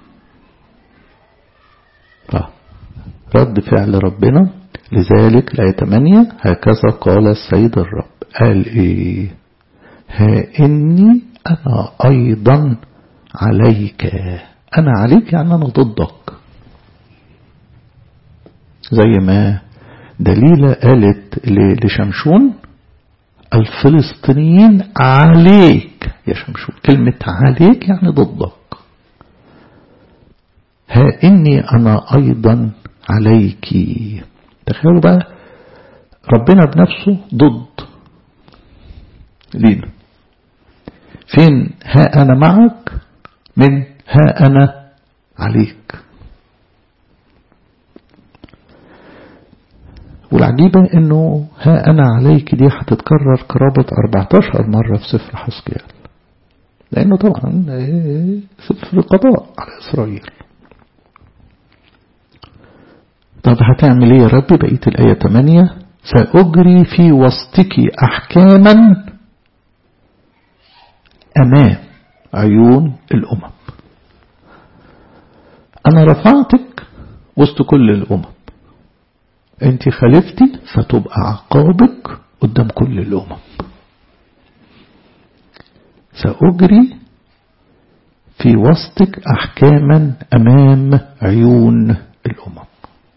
رد فعل ربنا لذلك الآية 8 هكذا قال السيد الرب قال إيه ها إني أنا أيضا عليك أنا عليك يعني أنا ضدك زي ما دليلة قالت لشمشون الفلسطينيين عليك يا شمشون كلمة عليك يعني ضدك ها إني أنا أيضا عليك تخيلوا بقى ربنا بنفسه ضد لينا فين ها أنا معك من ها أنا عليك والعجيبة انه ها انا عليك دي هتتكرر قرابة 14 مرة في سفر حسكيال لانه طبعا سفر قضاء على اسرائيل طب هتعمل ايه يا رب بقية الآية 8 سأجري في وسطك أحكاما أمام عيون الأمم أنا رفعتك وسط كل الأمم أنت خالفتي فتبقى عقابك قدام كل الأمم سأجري في وسطك أحكاما أمام عيون الأمم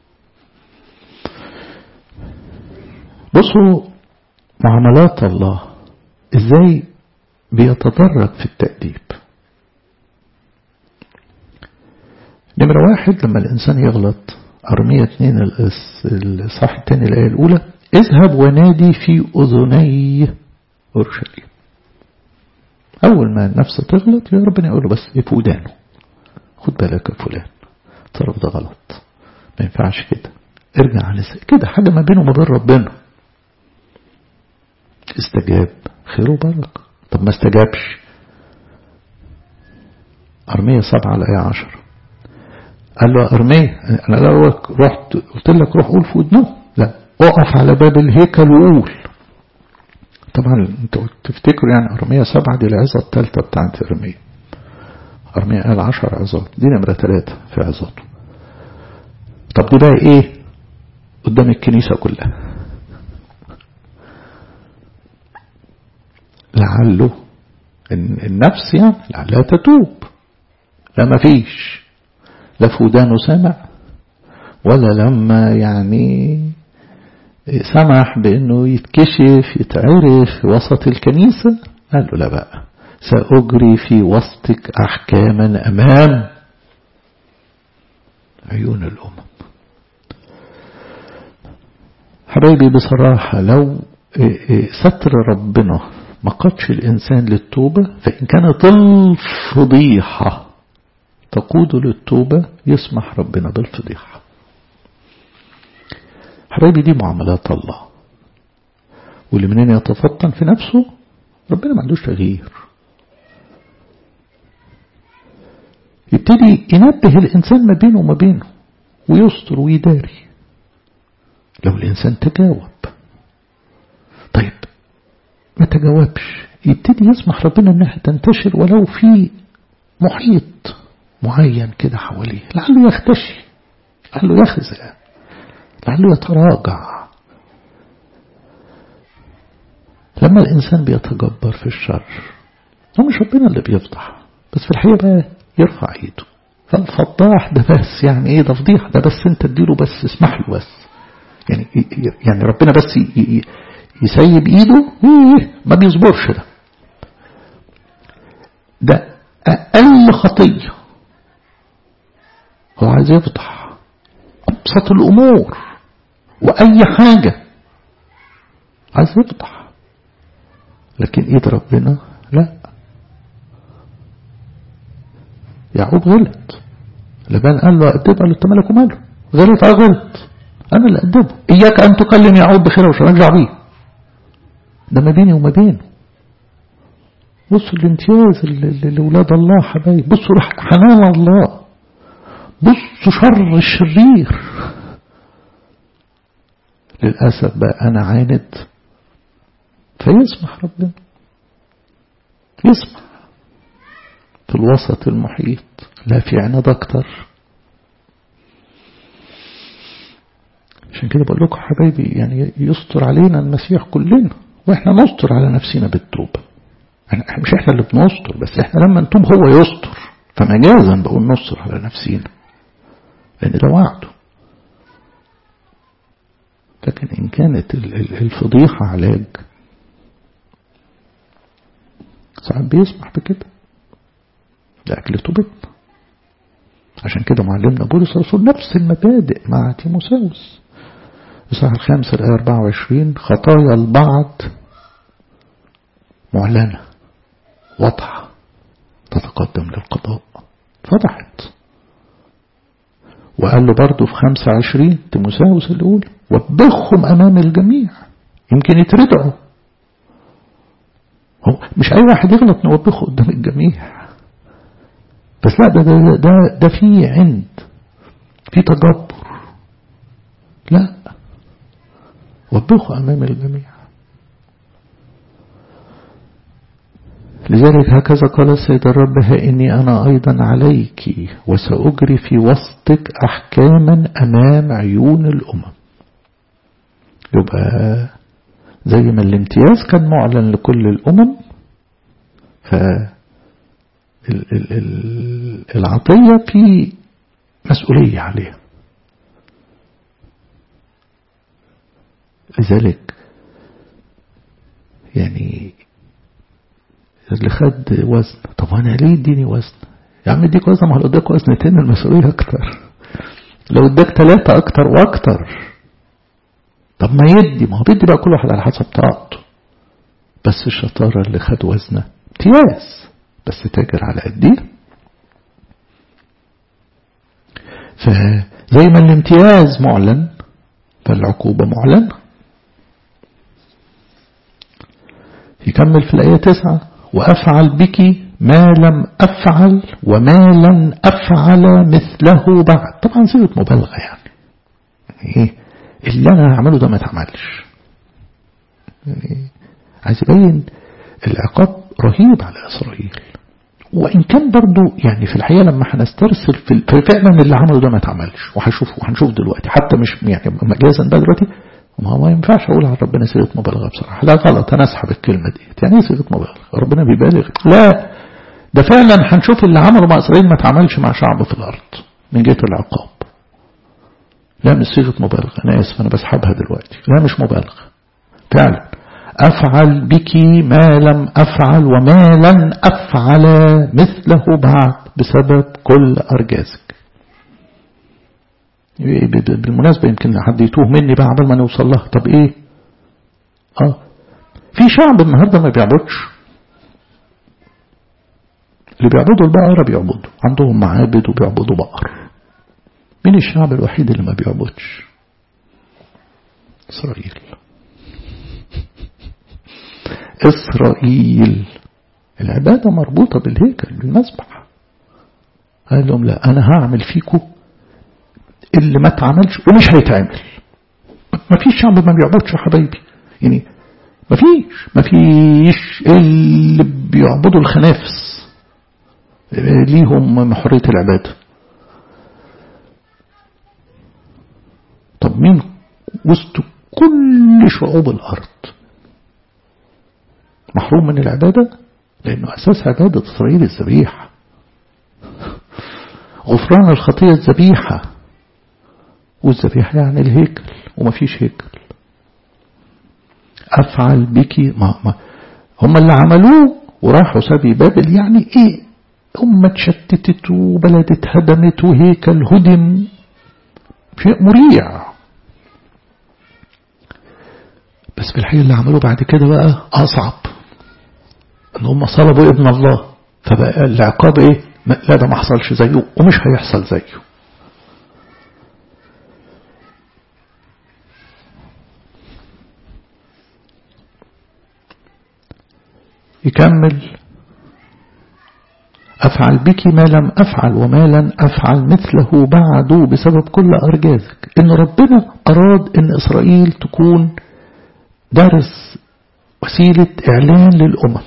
بصوا معاملات الله ازاي بيتدرج في التأديب نمرة واحد لما الإنسان يغلط أرمية اثنين الصح الثاني الآية الأولى اذهب ونادي في أذني أورشليم أول ما النفس تغلط يا ربنا يقول له بس إيه في ودانه خد بالك يا فلان التصرف ده غلط ما ينفعش كده ارجع على كده حاجة ما بينه وما بين ربنا استجاب خير وبركة طب ما استجابش أرمية سبعة الآية عشر قال له أرمية أنا لو رحت قلت لك روح قول في ودنه لا اقف على باب الهيكل وقول طبعا انتوا تفتكروا يعني أرمية سبعة دي العظة الثالثة بتاعت أرمية أرمية قال عشر عظات دي نمرة ثلاثة في عظاته طب دي بقى ايه قدام الكنيسة كلها لعله النفس يعني لعلها تتوب لا ما فيش لا في ودانه سمع ولا لما يعني سمح بأنه يتكشف يتعرف في وسط الكنيسة قال له لا بقى سأجري في وسطك أحكاما أمام عيون الأمم حبايبي بصراحة لو ستر ربنا ما قادش الإنسان للتوبة فإن كانت الفضيحة تقود للتوبة يسمح ربنا بالفضيحة حبايبي دي معاملات الله واللي منين يتفطن في نفسه ربنا ما عندوش تغيير يبتدي ينبه الإنسان ما بينه وما بينه ويستر ويداري لو الإنسان تجاوب طيب ما تجاوبش يبتدي يسمح ربنا انها تنتشر ولو في محيط معين كده حواليه لعله يختشي لعله يخزى لعله يتراجع لما الإنسان بيتجبر في الشر هو مش ربنا اللي بيفضح بس في الحقيقة بقى يرفع ايده فالفضاح ده بس يعني ايه ده فضيح ده بس انت اديله بس اسمح له بس يعني يعني ربنا بس يسيب ايده ايه ما بيصبرش ده ده اقل خطيه هو عايز يفضح ابسط الامور واي حاجه عايز يفضح لكن ايد ربنا لا يعقوب غلط لبان قال له أدبها للتملك وماله غلط اه غلط أنا اللي أدبه إياك أن تكلم يعقوب بخير وشر أرجع بيه ده ما بيني وما بينه بصوا الامتياز لأولاد الله حبايب بصوا حنان الله بصوا شر الشرير للأسف بقى أنا عاند فيسمح ربنا يسمح في الوسط المحيط لا في عناد أكتر عشان كده بقول لكم حبايبي يعني يستر علينا المسيح كلنا واحنا نستر على نفسنا بالتوبة يعني مش احنا اللي بنستر بس احنا لما نتوب هو يستر فمجازا بقول نستر على نفسينا لان ده وعده لكن ان كانت الفضيحة علاج ساعات بيسمح بكده لأجل توبتنا عشان كده معلمنا بولس الرسول نفس المبادئ مع تيموساوس الإصحاح الخامس الآية 24 خطايا البعض معلنة واضحة تتقدم للقضاء فضحت وقال له برضه في 25 تيموساوس اللي يقول وبخهم أمام الجميع يمكن يتردعوا هو مش أي واحد يغلط نوبخه قدام الجميع بس لا ده ده ده, ده في عند في تجبر لا وبخوا أمام الجميع لذلك هكذا قال السيد الرب ها إني أنا أيضا عليك وسأجري في وسطك أحكاما أمام عيون الأمم يبقى زي ما الامتياز كان معلن لكل الأمم ف العطية في مسؤولية عليها لذلك يعني اللي خد وزن طب انا ليه اديني وزن يا عم اديك وزن ما هو اداك وزنتين المسؤولية اكتر لو اداك ثلاثة اكتر واكتر طب ما يدي ما هو بيدي بقى كل واحد على حسب طاقته بس الشطارة اللي خد وزنه امتياز بس تاجر على قديه فزي ما الامتياز معلن فالعقوبة معلنة يكمل في الآية تسعة وأفعل بك ما لم أفعل وما لن أفعل مثله بعد طبعا صيغة مبالغة يعني. يعني إيه اللي أنا هعمله ده ما اتعملش يعني عايز يبين العقاب رهيب على إسرائيل وإن كان برضو يعني في الحقيقة لما هنسترسل في فعلا اللي عمله ده ما اتعملش وهنشوف وهنشوف دلوقتي حتى مش يعني مجازا بقى دلوقتي ما ما ينفعش اقول على ربنا صيغه مبالغه بصراحه لا غلط انا اسحب الكلمه دي يعني ايه صيغه مبالغه ربنا بيبالغ لا ده فعلا هنشوف اللي عمله مع اسرائيل ما اتعملش مع شعب في الارض من جهه العقاب لا مش صيغه مبالغه انا اسف انا بسحبها دلوقتي لا مش مبالغه فعلا افعل بك ما لم افعل وما لن افعل مثله بعد بسبب كل ارجازك بالمناسبة يمكن حد يتوه مني بقى عبال ما نوصل لها طب ايه اه في شعب النهاردة ما بيعبدش اللي بيعبدوا البقرة بيعبدوا عندهم معابد وبيعبدوا بقر مين الشعب الوحيد اللي ما بيعبدش إسرائيل إسرائيل العبادة مربوطة بالهيكل بالمسبح قال لهم لا أنا هعمل فيكم اللي ما اتعملش ومش هيتعمل ما فيش شعب ما بيعبدش يا حبايبي يعني ما فيش ما فيش اللي بيعبدوا الخنافس ليهم حرية العبادة طب مين وسط كل شعوب الأرض محروم من العبادة لأنه أساس عبادة إسرائيل الذبيحة غفران الخطية الذبيحة والذبيحة يعني الهيكل ومفيش هيكل أفعل بك ما, ما هم اللي عملوه وراحوا سبي بابل يعني إيه أمة اتشتتت وبلد اتهدمت وهيكل هدم شيء مريع بس في الحقيقة اللي عملوه بعد كده بقى أصعب ان هم صلبوا ابن الله فبقى العقاب ايه لا ده ما حصلش زيه ومش هيحصل زيه يكمل أفعل بك ما لم أفعل وما لن أفعل مثله بعد بسبب كل أرجازك إن ربنا أراد إن إسرائيل تكون درس وسيلة إعلان للأمم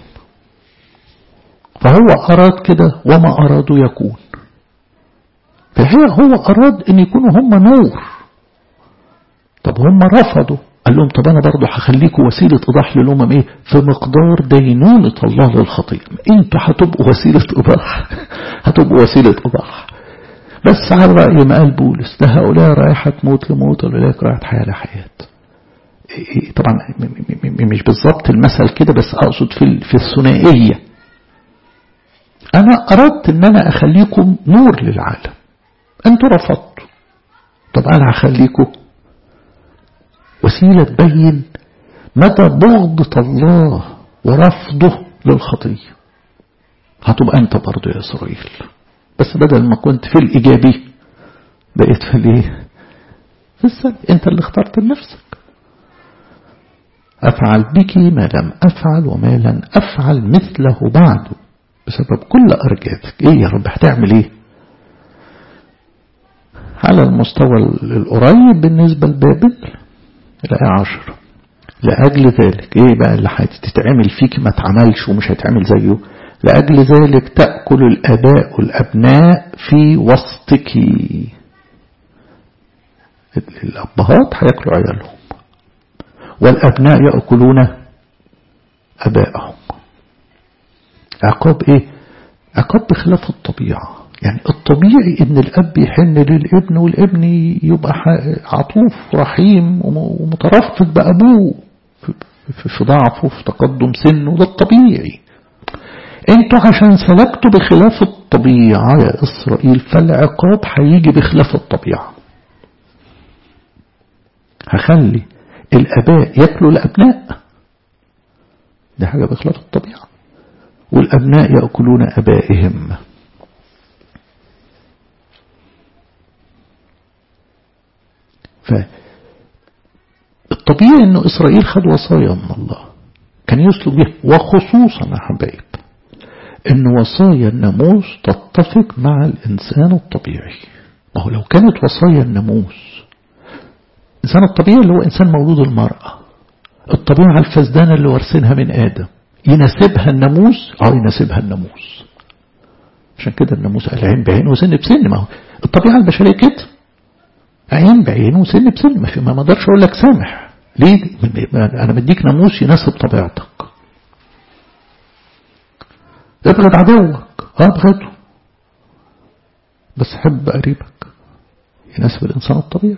فهو أراد كده وما أرادوا يكون في الحقيقة هو أراد أن يكونوا هم نور طب هم رفضوا قال لهم طب أنا برضو هخليكم وسيلة إيضاح للأمم إيه في مقدار دينونة الله للخطية أنتوا هتبقوا وسيلة إيضاح هتبقوا وسيلة إيضاح بس على رأي ما قال بولس ده هؤلاء رايحة موت لموت وأولئك رايحة حياة لحياة طبعا مش بالظبط المثل كده بس أقصد في في الثنائية أنا أردت أن أنا أخليكم نور للعالم أنتوا رفضتوا طب أنا هخليكم وسيلة تبين مدى بغضة الله ورفضه للخطية هتبقى أنت برضو يا إسرائيل بس بدل ما كنت في الإيجابي بقيت في الإيه في السلب أنت اللي اخترت لنفسك أفعل بك ما لم أفعل وما لن أفعل مثله بعد بسبب كل أرجاتك إيه يا رب هتعمل إيه على المستوى القريب بالنسبة لبابل الآية عشر لأجل ذلك إيه بقى اللي هتتعمل فيك ما تعملش ومش هيتعمل زيه لأجل ذلك تأكل الأباء والأبناء في وسطك الأبهات هياكلوا عيالهم والأبناء يأكلون أبائهم عقاب إيه عقاب بخلاف الطبيعة يعني الطبيعي ان الاب يحن للابن والابن يبقى عطوف رحيم ومترفق بابوه في ضعفه في تقدم سنه ده الطبيعي انتوا عشان سلكتوا بخلاف الطبيعة يا اسرائيل فالعقاب هيجي بخلاف الطبيعة هخلي الاباء ياكلوا الابناء دي حاجة بخلاف الطبيعة والابناء يأكلون ابائهم فالطبيعي انه اسرائيل خد وصايا من الله كان يسلك بها وخصوصا يا حبايب ان وصايا الناموس تتفق مع الانسان الطبيعي ما هو لو كانت وصايا الناموس الانسان الطبيعي اللي هو انسان مولود المرأة الطبيعة الفسدانة اللي وارثينها من ادم يناسبها الناموس اه يناسبها الناموس عشان كده الناموس قال عين بعين وسن بسن ما هو الطبيعة البشرية كده عين بعين وسن بسن ما اقدرش اقول لك سامح ليه انا مديك ناموس يناسب طبيعتك ابغض عدوك اه ابغضه بس حب قريبك يناسب الانسان الطبيعي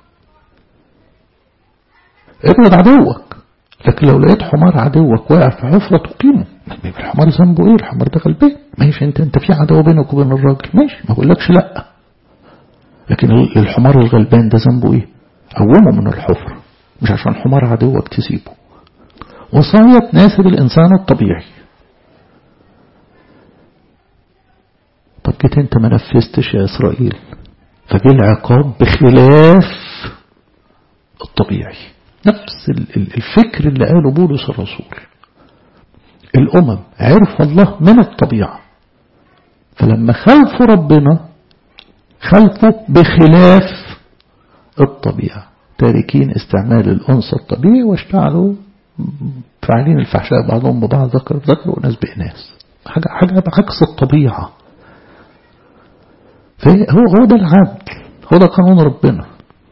ابغض عدوك لكن لو لقيت حمار عدوك واقع في حفرة تقيمه الحمار ذنبه ايه الحمار ده غلبان ماشي انت انت في عداوه بينك وبين الراجل ماشي ما بقولكش لا لكن الحمار الغلبان ده ذنبه ايه قومه من الحفرة مش عشان حمار عدوك تسيبه وصايا تناسب الإنسان الطبيعي طب جيت انت ما نفذتش يا إسرائيل فجي العقاب بخلاف الطبيعي نفس الفكر اللي قاله بولس الرسول الأمم عرف الله من الطبيعة فلما خلفوا ربنا خلفه بخلاف الطبيعة تاركين استعمال الأنثى الطبيعي واشتعلوا فاعلين الفحشاء بعضهم ببعض ذكر ذكر وناس بإناث حاجة حاجة بعكس الطبيعة فهو هو ده العدل هو ده قانون ربنا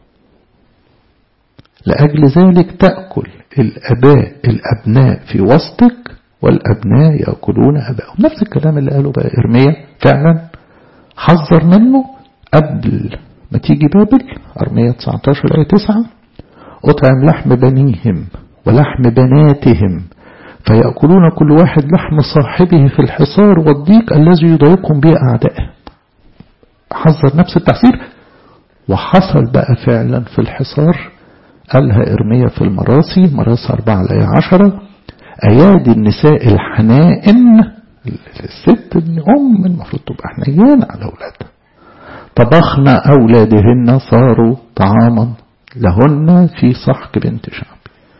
لأجل ذلك تأكل الأباء الأبناء في وسطك والأبناء يأكلون أبائهم نفس الكلام اللي قاله بقى إرميا فعلا حذر منه قبل ما تيجي بابل أرمية 19 آية 9 أطعم لحم بنيهم ولحم بناتهم فيأكلون كل واحد لحم صاحبه في الحصار والضيق الذي يضايقهم به أعدائه حذر نفس التحذير وحصل بقى فعلا في الحصار قالها إرميا في المراسي مراسي 4 الآية 10 أيادي النساء الحنائن الست الأم المفروض تبقى حنينة على أولادها طبخن أولادهن صاروا طعاما لهن في صحك بنت شعب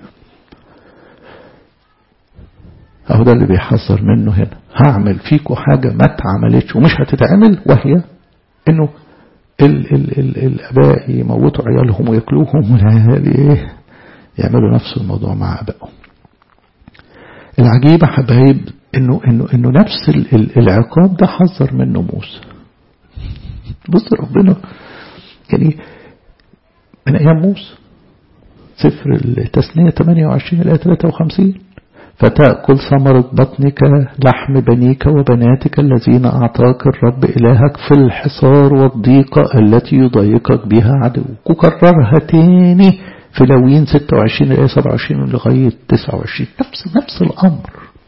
أهو ده اللي بيحذر منه هنا هعمل فيكم حاجة ما اتعملتش ومش هتتعمل وهي انه ال ال ال الاباء يموتوا عيالهم وياكلوهم والعيال ايه يعملوا نفس الموضوع مع ابائهم العجيبة حبايب انه انه انه نفس العقاب ده حذر منه موسى بص ربنا يعني من ايام موسى سفر التثنية 28 إلى 53 فتأكل ثمرة بطنك لحم بنيك وبناتك الذين أعطاك الرب إلهك في الحصار والضيقة التي يضايقك بها عدوك وكررها تاني في لوين 26 إلى 27 لغاية 29 نفس نفس الأمر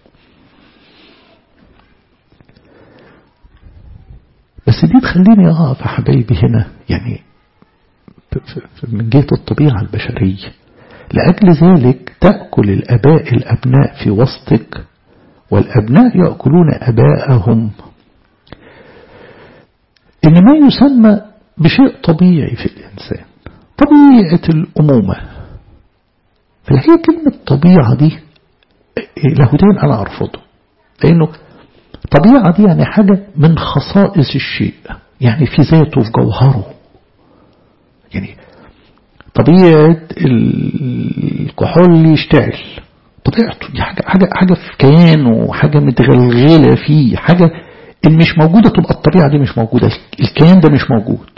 بس دي تخليني أقف يا حبايبي هنا يعني من جهة الطبيعة البشرية لأجل ذلك تأكل الأباء الأبناء في وسطك والأبناء يأكلون أباءهم إن ما يسمى بشيء طبيعي في الإنسان طبيعة الأمومة في الحقيقة كلمة طبيعة دي لاهوتين أنا أرفضه لأنه طبيعة دي يعني حاجة من خصائص الشيء يعني في ذاته في جوهره يعني طبيعة الكحول يشتعل طبيعته دي حاجة, حاجة, حاجة في كيانه حاجة متغلغلة فيه حاجة اللي مش موجودة تبقى الطبيعة دي مش موجودة الكيان ده مش موجود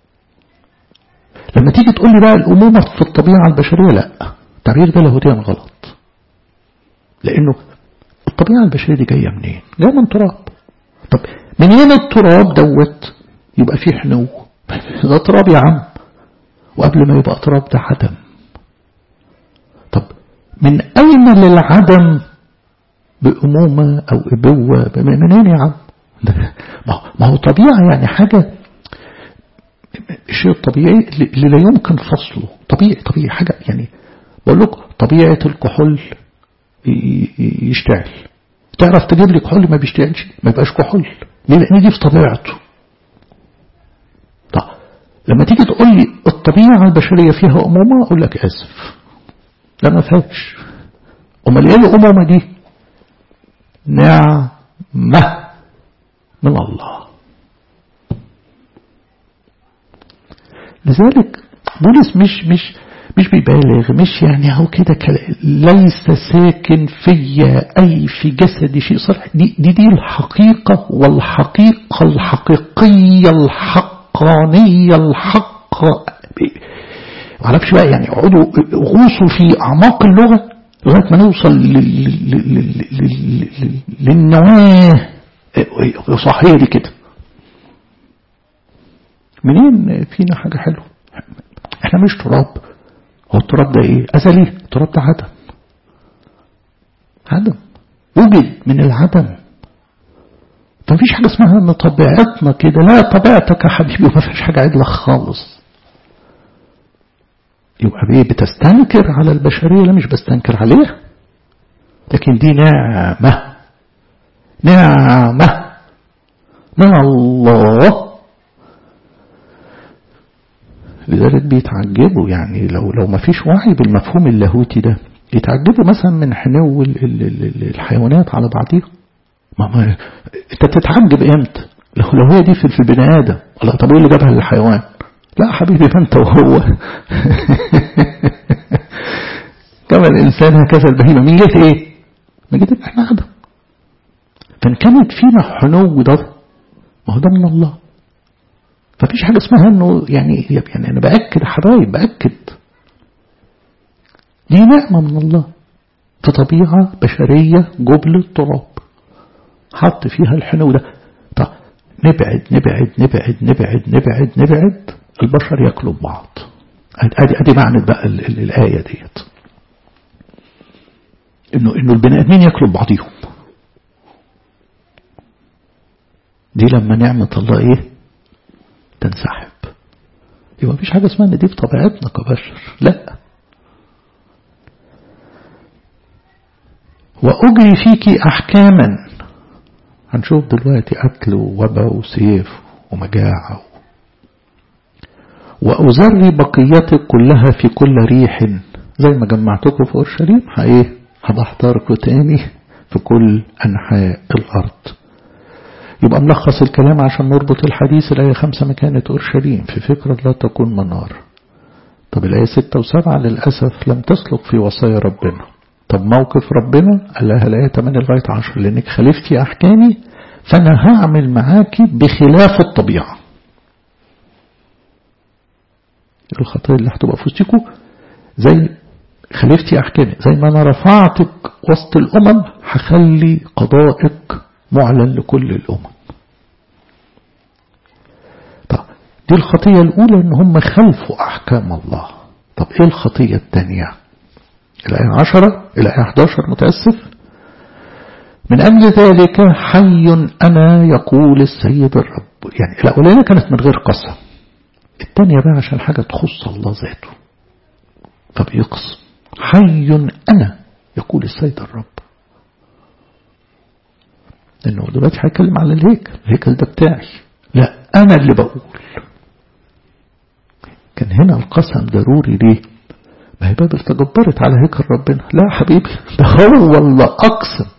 لما تيجي تقول لي بقى الأمومة في الطبيعة البشرية لا التعبير ده لاهوتيا غلط لأنه الطبيعة البشرية دي جاية منين جاية من تراب طب منين التراب دوت يبقى فيه حنو ده تراب يا عم وقبل ما يبقى تراب ده عدم طب من أين للعدم بأمومة أو إبوة منين يا عم ما هو طبيعة يعني حاجة الشيء الطبيعي اللي لا يمكن فصله طبيعي طبيعي حاجة يعني بقول لك طبيعة الكحول يشتعل تعرف تجيب لي كحول ما بيشتعلش ما يبقاش كحول ليه لأن دي في طبيعته طب لما تيجي تقول لي الطبيعة البشرية فيها أمومة أقول لك آسف لا ما فيهاش أمال إيه الأمومة دي نعمة من الله لذلك بولس مش مش مش بيبالغ مش يعني هو كده ليس ساكن فيا أي في جسدي شيء صالح دي, دي دي الحقيقة والحقيقة الحقيقية الحقانية الحق معرفش بقى يعني اقعدوا غوصوا في أعماق اللغة لغاية ما نوصل للنواة صحية دي كده منين فينا حاجة حلوة احنا مش تراب هو التراب ده ايه ازلي التراب ده عدم عدم وجد من العدم فمفيش حاجة اسمها ان طبيعتنا كده لا طبيعتك يا حبيبي ما فيش حاجة عدلة خالص يبقى بيه بتستنكر على البشرية لا مش بستنكر عليها لكن دي نعمة نعمة من الله لذلك بيتعجبوا يعني لو لو ما فيش وعي بالمفهوم اللاهوتي ده يتعجبوا مثلا من حنو الحيوانات على بعضيها ما ما انت تتعجب امتى لو لو هي دي في البني ادم الله طب ايه اللي جابها للحيوان لا حبيبي ما انت وهو كما الانسان هكذا البهيمه من جهه ايه؟ من جهه احنا عدم فان كانت فينا حنو ده ما هو ده من الله ففيش حاجة اسمها انه يعني يعني انا باكد حبايب باكد دي نعمة من الله في طبيعة بشرية جبل التراب حط فيها الحنو ده طب نبعد نبعد نبعد نبعد نبعد نبعد البشر ياكلوا ببعض ادي ادي معنى بقى ال ال الآية ديت انه انه البني ادمين ياكلوا ببعضيهم دي لما نعمة الله ايه تنسحب يبقى مفيش حاجة اسمها ان دي في طبيعتنا كبشر لا وأجري فيك أحكاما هنشوف دلوقتي قتل ووبا وسيف ومجاعة وأزري بقيتك كلها في كل ريح زي ما جمعتكم في أورشليم ايه هبحضركم تاني في كل أنحاء الأرض يبقى ملخص الكلام عشان نربط الحديث الآية خمسة مكانة أورشليم في فكرة لا تكون منار طب الآية ستة وسبعة للأسف لم تسلك في وصايا ربنا طب موقف ربنا قال لها الآية 8 لغاية 10 لأنك خالفتي أحكامي فأنا هعمل معاكي بخلاف الطبيعة الخطايا اللي هتبقى في وسطكم زي خالفتي أحكامي زي ما أنا رفعتك وسط الأمم هخلي قضائك معلن لكل الأمم طب دي الخطية الأولى إن هم خلفوا أحكام الله طب إيه الخطية الثانية الآية عشرة الآية 11 متأسف من أجل ذلك حي أنا يقول السيد الرب يعني الأولانية كانت من غير قسم الثانية بقى عشان حاجة تخص الله ذاته فبيقسم حي أنا يقول السيد الرب لأنه دلوقتي هيتكلم على الهيكل الهيكل ده بتاعي لا أنا اللي بقول كان هنا القسم ضروري ليه ما هي بابل تجبرت على هيكل ربنا لا حبيبي ده هو اللي أقسم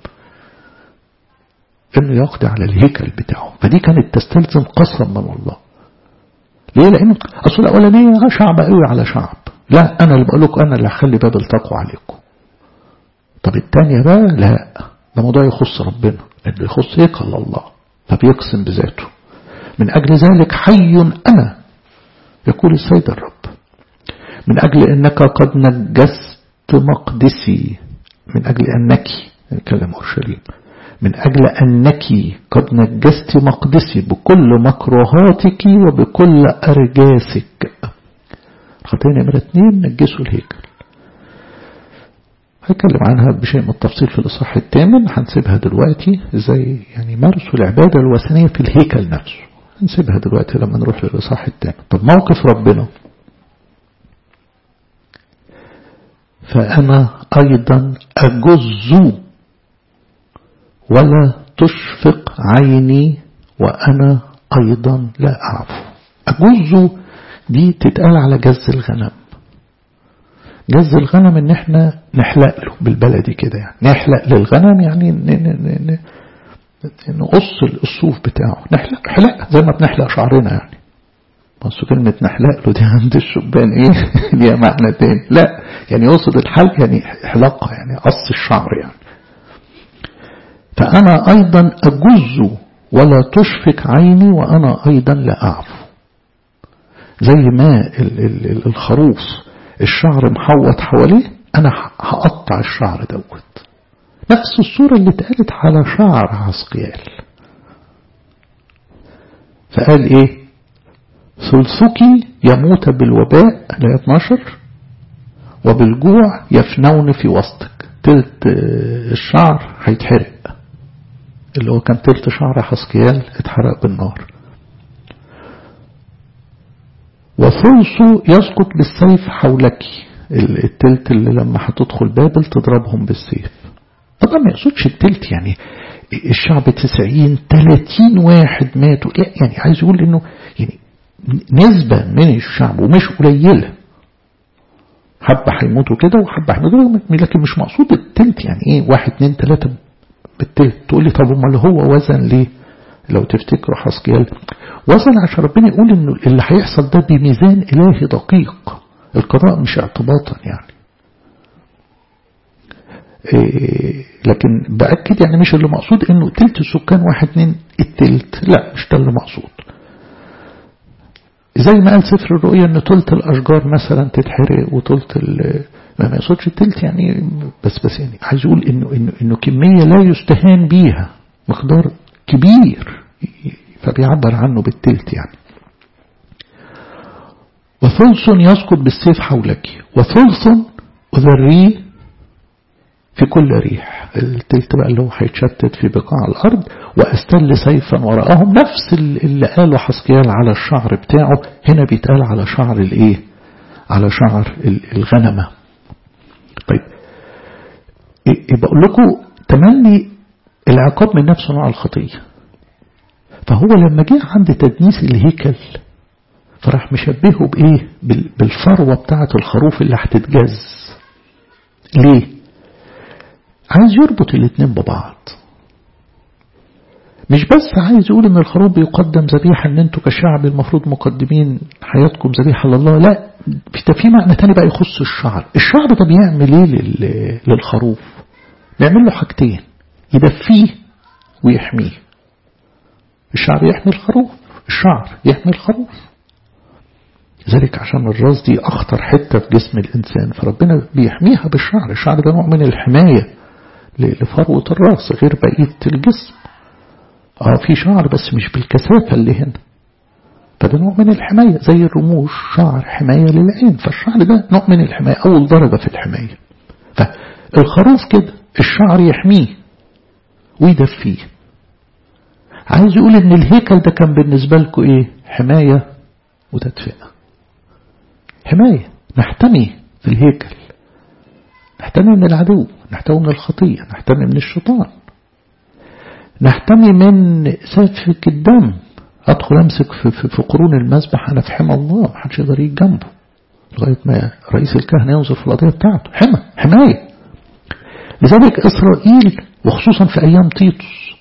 انه يقضي على الهيكل بتاعه فدي كانت تستلزم قسم من الله ليه لانه اصل الاولانيه شعب قوي على شعب لا انا اللي بقول لكم انا اللي هخلي باب التقوى عليكم طب الثانيه بقى لا ده موضوع يخص ربنا اللي يخص هيكل الله فبيقسم بذاته من اجل ذلك حي انا يقول السيد الرب من اجل انك قد نجست مقدسي من اجل انك يتكلم اورشليم من أجل أنك قد نجست مقدسي بكل مكروهاتك وبكل أرجاسك خطية نمرة اثنين نجسوا الهيكل هتكلم عنها بشيء من التفصيل في الإصحاح الثامن هنسيبها دلوقتي ازاي يعني مارسوا العبادة الوثنية في الهيكل نفسه هنسيبها دلوقتي لما نروح للإصحاح الثامن طب موقف ربنا فأنا أيضا أجز ولا تشفق عيني وأنا أيضا لا أعفو أجز دي تتقال على جز الغنم جز الغنم ان احنا نحلق له بالبلدي كده يعني نحلق للغنم يعني نقص الصوف بتاعه نحلق حلق زي ما بنحلق شعرنا يعني بس كلمة نحلق له دي عند الشبان ايه ليها معنى تاني لا يعني يقصد الحلق يعني حلاقة يعني قص الشعر يعني فأنا أيضا أجز ولا تشفق عيني وأنا أيضا لا أعفو زي ما الخروف الشعر محوط حواليه أنا هقطع الشعر دوت نفس الصورة اللي اتقالت على شعر عسقيال فقال ايه ثلثك يموت بالوباء لا 12 وبالجوع يفنون في وسطك تلت الشعر هيتحرق اللي هو كان تلت شعر حسكيال اتحرق بالنار وثلث يسقط بالسيف حولك التلت اللي لما هتدخل بابل تضربهم بالسيف طبعا ما يقصدش التلت يعني الشعب تسعين تلاتين واحد ماتوا لا يعني عايز يقول انه يعني نسبة من الشعب ومش قليلة حبة هيموتوا كده وحبة هيموتوا لكن مش مقصود التلت يعني ايه واحد اتنين تلاتة بالتلت تقول لي طب امال هو وزن ليه لو تفتكروا حسكيال وزن عشان ربنا يقول انه اللي هيحصل ده بميزان الهي دقيق القضاء مش اعتباطا يعني إيه لكن بأكد يعني مش اللي مقصود انه تلت السكان واحد اتنين التلت لا مش ده اللي مقصود زي ما قال سفر الرؤيا ان تلت الاشجار مثلا تتحرق وتلت ما يقصدش التلت يعني بس بس يعني عايز يقول انه انه انه كميه لا يستهان بيها مقدار كبير فبيعبر عنه بالتلت يعني وثلث يسقط بالسيف حولك وثلث أذريه في كل ريح التلت بقى اللي هو هيتشتت في بقاع الأرض وأستل سيفا وراءهم نفس اللي قاله حسكيال على الشعر بتاعه هنا بيتقال على شعر الايه على شعر الغنمة طيب بقول لكم تملي العقاب من نفس نوع الخطية فهو لما جه عند تدنيس الهيكل فراح مشبهه بإيه بالفروة بتاعة الخروف اللي هتتجز ليه عايز يربط الاتنين ببعض مش بس عايز يقول ان الخروف بيقدم ذبيحة ان انتوا كشعب المفروض مقدمين حياتكم ذبيحة لله لا ده في معنى تاني بقى يخص الشعر الشعر ده بيعمل ايه للخروف بيعمل له حاجتين يدفيه ويحميه الشعر يحمي الخروف الشعر يحمي الخروف ذلك عشان الراس دي أخطر حتة في جسم الإنسان فربنا بيحميها بالشعر الشعر ده نوع من الحماية لفروة الراس غير بقية الجسم اه في شعر بس مش بالكثافة اللي هنا فده نوع من الحماية زي الرموش شعر حماية للعين فالشعر ده نوع من الحماية أول درجة في الحماية فالخروف كده الشعر يحميه ويدفيه عايز يقول ان الهيكل ده كان بالنسبة لكم ايه حماية وتدفئة حماية نحتمي في الهيكل نحتمي من العدو نحتمي من الخطية نحتمي من الشيطان نحتمي من سفك الدم أدخل أمسك في, في, في قرون المسبح أنا في حمى الله ما حدش يقدر يجي جنبه لغاية ما رئيس الكهنة ينظر في القضية بتاعته حمى حماية لذلك إسرائيل وخصوصا في أيام تيتوس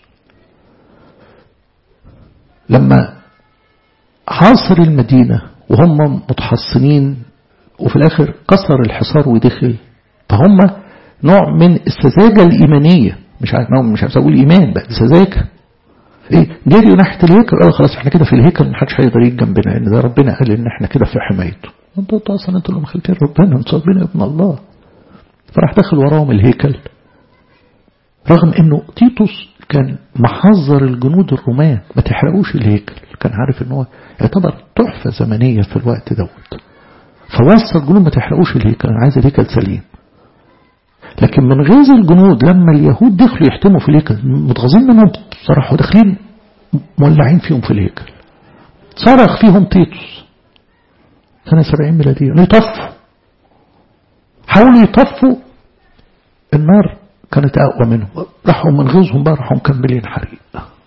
لما حاصر المدينة وهم متحصنين وفي الآخر كسر الحصار ودخل فهم نوع من السذاجة الإيمانية مش عارف مش عارف أقول إيمان بقى سذاجة إيه جريوا ناحية الهيكل قالوا خلاص إحنا كده في الهيكل محدش هيقدر يجي جنبنا لأن ده ربنا قال إن إحنا كده في حمايته أنتوا أصلا أنتوا اللي مخلتين ربنا أنتوا ربنا ابن الله فراح دخل وراهم الهيكل رغم إنه تيتوس كان محذر الجنود الرومان ما تحرقوش الهيكل كان عارف إن هو يعتبر تحفة زمنية في الوقت دوت فوصى الجنود ما تحرقوش الهيكل أنا عايز الهيكل سليم لكن من غيظ الجنود لما اليهود دخلوا يحتموا في الهيكل متغاظين منهم صراحة داخلين مولعين فيهم في الهيكل صرخ فيهم تيتوس سنة 70 ميلادية يطفوا حاولوا يطفوا النار كانت أقوى منهم راحوا من غيظهم بقى راحوا مكملين حريق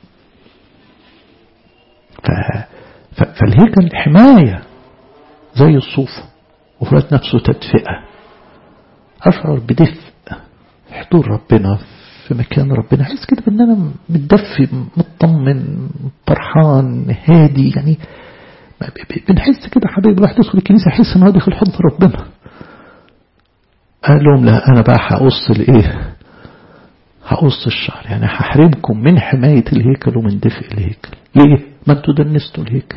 ف... ف... فالهيكل حماية زي الصوف وفي الوقت نفسه تدفئة أشعر بدفء حضور ربنا في مكان ربنا حس كده بأن أنا متدفي مطمن فرحان هادي يعني بنحس كده حبيبي الواحد يدخل الكنيسة يحس إن هو داخل حضن ربنا قال لهم لا أنا بقى هقص الإيه هقص الشعر يعني هحرمكم من حماية الهيكل ومن دفء الهيكل ليه ما انتوا دنستوا الهيكل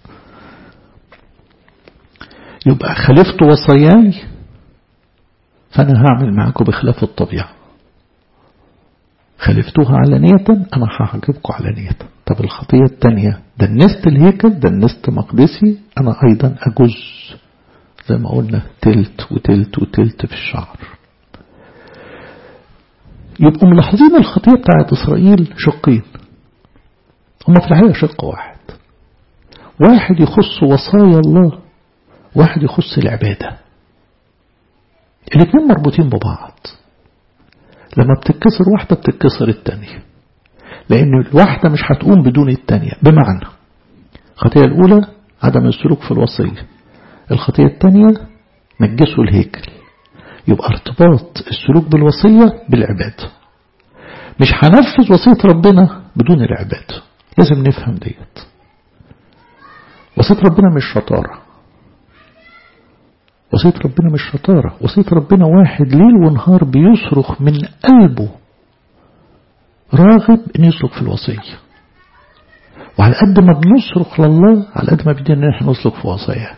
يبقى خالفت وصاياي فأنا هعمل معكم بخلاف الطبيعة خالفتوها علانية أنا هعجبكم علانية طب الخطية الثانية دنست الهيكل دنست مقدسي أنا أيضا أجز زي ما قلنا تلت وتلت وتلت في الشعر يبقوا ملاحظين الخطية بتاعت إسرائيل شقين هما في الحقيقة شق واحد واحد يخص وصايا الله واحد يخص العبادة الاثنين مربوطين ببعض لما بتتكسر واحدة بتتكسر التانية لأن الواحدة مش هتقوم بدون التانية بمعنى الخطية الأولى عدم السلوك في الوصية الخطية الثانية نجسوا الهيكل يبقى ارتباط السلوك بالوصية بالعبادة مش هنفذ وصية ربنا بدون العبادة لازم نفهم ديت وصية ربنا مش شطارة وصية ربنا مش شطارة وصية ربنا واحد ليل ونهار بيصرخ من قلبه راغب ان يسلك في الوصية وعلى قد ما بنصرخ لله على قد ما بدنا ان احنا نسلك في وصاياه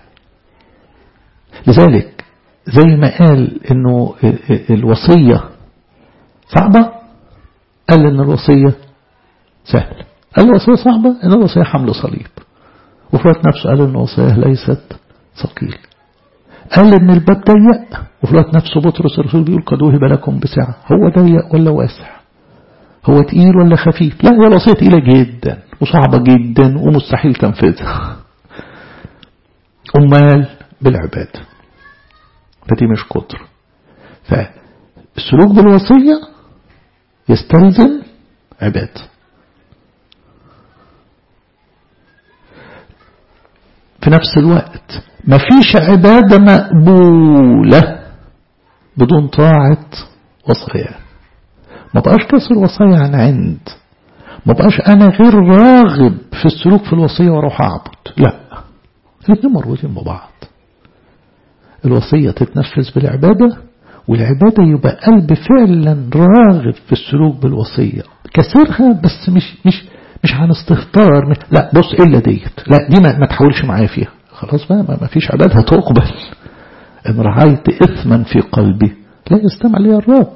لذلك زي ما قال انه الوصية صعبة قال ان الوصية سهلة قال الوصية صعبة ان الوصية حمل صليب وفي الوقت نفسه قال ان الوصية ليست ثقيل قال ان الباب ضيق وفي الوقت نفسه بطرس الرسول بيقول قد وهب لكم بسعة هو ضيق ولا واسع هو تقيل ولا خفيف لا هي الوصية تقيلة جدا وصعبة جدا ومستحيل تنفذها أمال بالعبادة فدي مش قدر فالسلوك بالوصية يستلزم عبادة في نفس الوقت مفيش عبادة مقبولة بدون طاعة وصايا ما بقاش كسر وصايا عن عند ما بقاش أنا غير راغب في السلوك في الوصية واروح أعبد لا الاثنين مربوطين ببعض الوصية تتنفذ بالعبادة والعبادة يبقى قلب فعلا راغب في السلوك بالوصية كسرها بس مش مش مش عن استهتار لا بص إلا ديت لا دي ما, ما تحاولش معايا فيها خلاص بقى ما فيش عبادة هتقبل إن رعيت إثما في قلبي لا يستمع لي الرب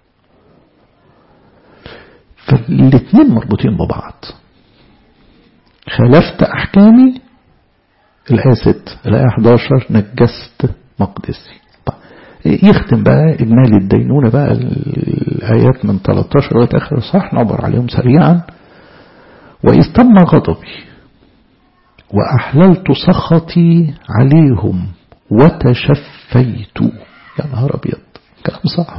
فالاثنين مربوطين ببعض خالفت أحكامي الآية 6 الآية 11 نجست مقدسي طيب يختم بقى إجمالي الدينونة بقى الآيات من 13 لغاية آخر صح نعبر عليهم سريعا وإذ تم غضبي وأحللت سخطي عليهم وتشفيت يا نهار أبيض كلام صعب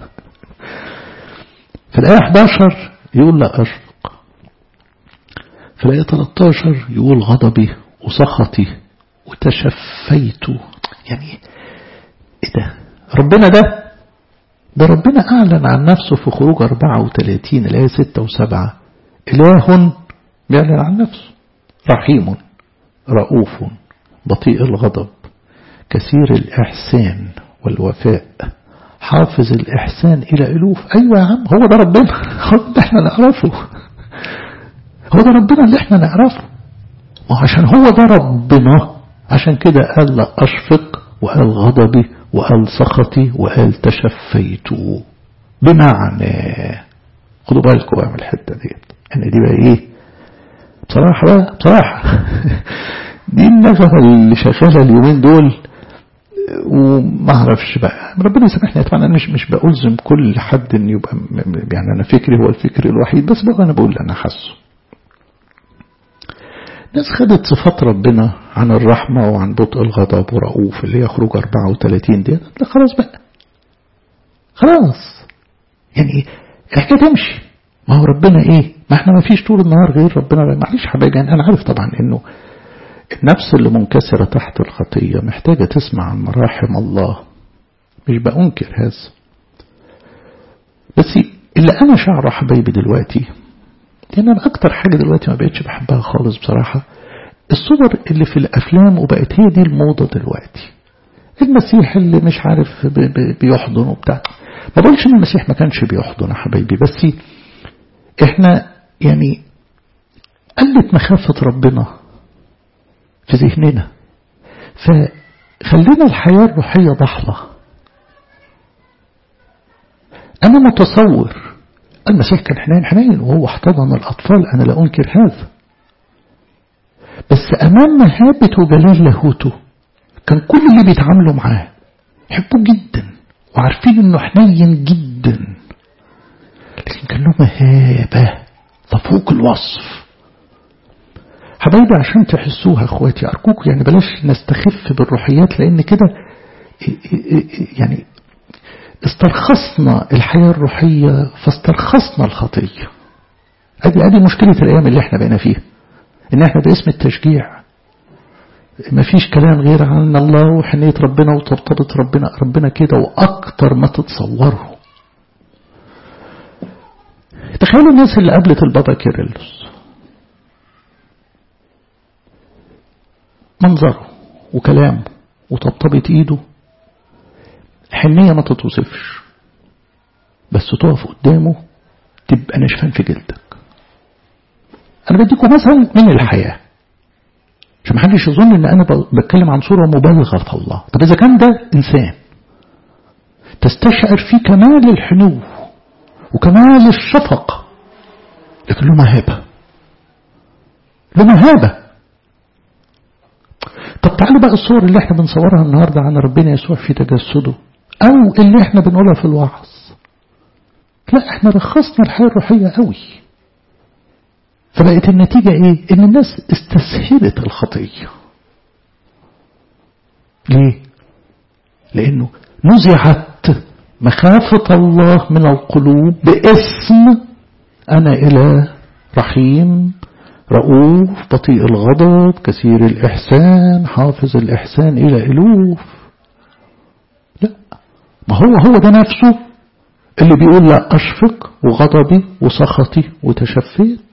في الآية 11 يقول لا أشفق في الآية 13 يقول غضبي وسخطي وتشفيت يعني ايه ده ربنا ده ده ربنا أعلن عن نفسه في خروج 34 الآية 6 و7 إله بيعلن عن نفسه رحيم رؤوف بطيء الغضب كثير الإحسان والوفاء حافظ الإحسان إلى ألوف أيوة يا عم هو ده ربنا هو ده احنا نعرفه هو ده ربنا اللي احنا نعرفه وعشان هو ده ربنا عشان كده قال لا أشفق وقال غضبي وقال سخطي وقال تشفيت بمعنى خدوا بالكم بقى من الحتة دي يعني دي بقى ايه بصراحة بقى بصراحة دي النفقة اللي شغالة اليومين دول وما اعرفش بقى ربنا يسامحني طبعا انا مش مش بألزم كل حد ان يبقى يعني انا فكري هو الفكر الوحيد بس بقى انا بقول انا حاسه ناس خدت صفات ربنا عن الرحمة وعن بطء الغضب ورؤوف اللي هي خروج 34 دي لا خلاص بقى خلاص يعني الحكاية تمشي ما هو ربنا ايه ما احنا ما فيش طول النهار غير ربنا معلش حبايبي يعني انا عارف طبعا انه النفس اللي منكسرة تحت الخطية محتاجة تسمع عن مراحم الله مش بأنكر هذا بس اللي أنا شعره حبايبي دلوقتي لأن أنا أكتر حاجة دلوقتي ما بقتش بحبها خالص بصراحة الصور اللي في الأفلام وبقت هي دي الموضة دلوقتي المسيح اللي مش عارف بيحضن وبتاع ما بقولش ان المسيح ما كانش بيحضن يا حبايبي بس احنا يعني قلت مخافة ربنا في ذهننا فخلينا الحياة الروحية ضحلة أنا متصور المسيح كان حنين حنين وهو احتضن الأطفال أنا لا أنكر هذا بس أمام مهابة وجلال لاهوته كان كل اللي بيتعاملوا معاه يحبوه جدا وعارفين انه حنين جدا لكن كان له مهابة تفوق الوصف حبايبي عشان تحسوها اخواتي ارجوكم يعني بلاش نستخف بالروحيات لان كده يعني استرخصنا الحياة الروحية فاسترخصنا الخطية ادي ادي مشكلة الايام اللي احنا بقينا فيها ان احنا باسم التشجيع مفيش كلام غير عن الله وحنية ربنا وطبطبة ربنا ربنا كده واكتر ما تتصوروا تخيلوا الناس اللي قابلت البابا كيرلس منظره وكلامه وطبطبة ايده حنية ما تتوصفش بس تقف قدامه تبقى نشفان في جلدك انا بديكم مثلا من الحياة عشان ما حدش يظن ان انا بتكلم عن صورة مبالغة في الله طب اذا كان ده انسان تستشعر فيه كمال الحنو وكمال الشفقة لكن له مهابة له مهابة طب تعالوا بقى الصور اللي احنا بنصورها النهاردة عن ربنا يسوع في تجسده او اللي احنا بنقولها في الوعظ لا احنا رخصنا الحياة الروحية قوي فبقت النتيجة ايه ان الناس استسهلت الخطية ليه لانه نزعت مخافة الله من القلوب باسم انا اله رحيم رؤوف بطيء الغضب كثير الإحسان حافظ الإحسان إلى ألوف لا ما هو هو ده نفسه اللي بيقول لا أشفق وغضبي وسخطي وتشفيت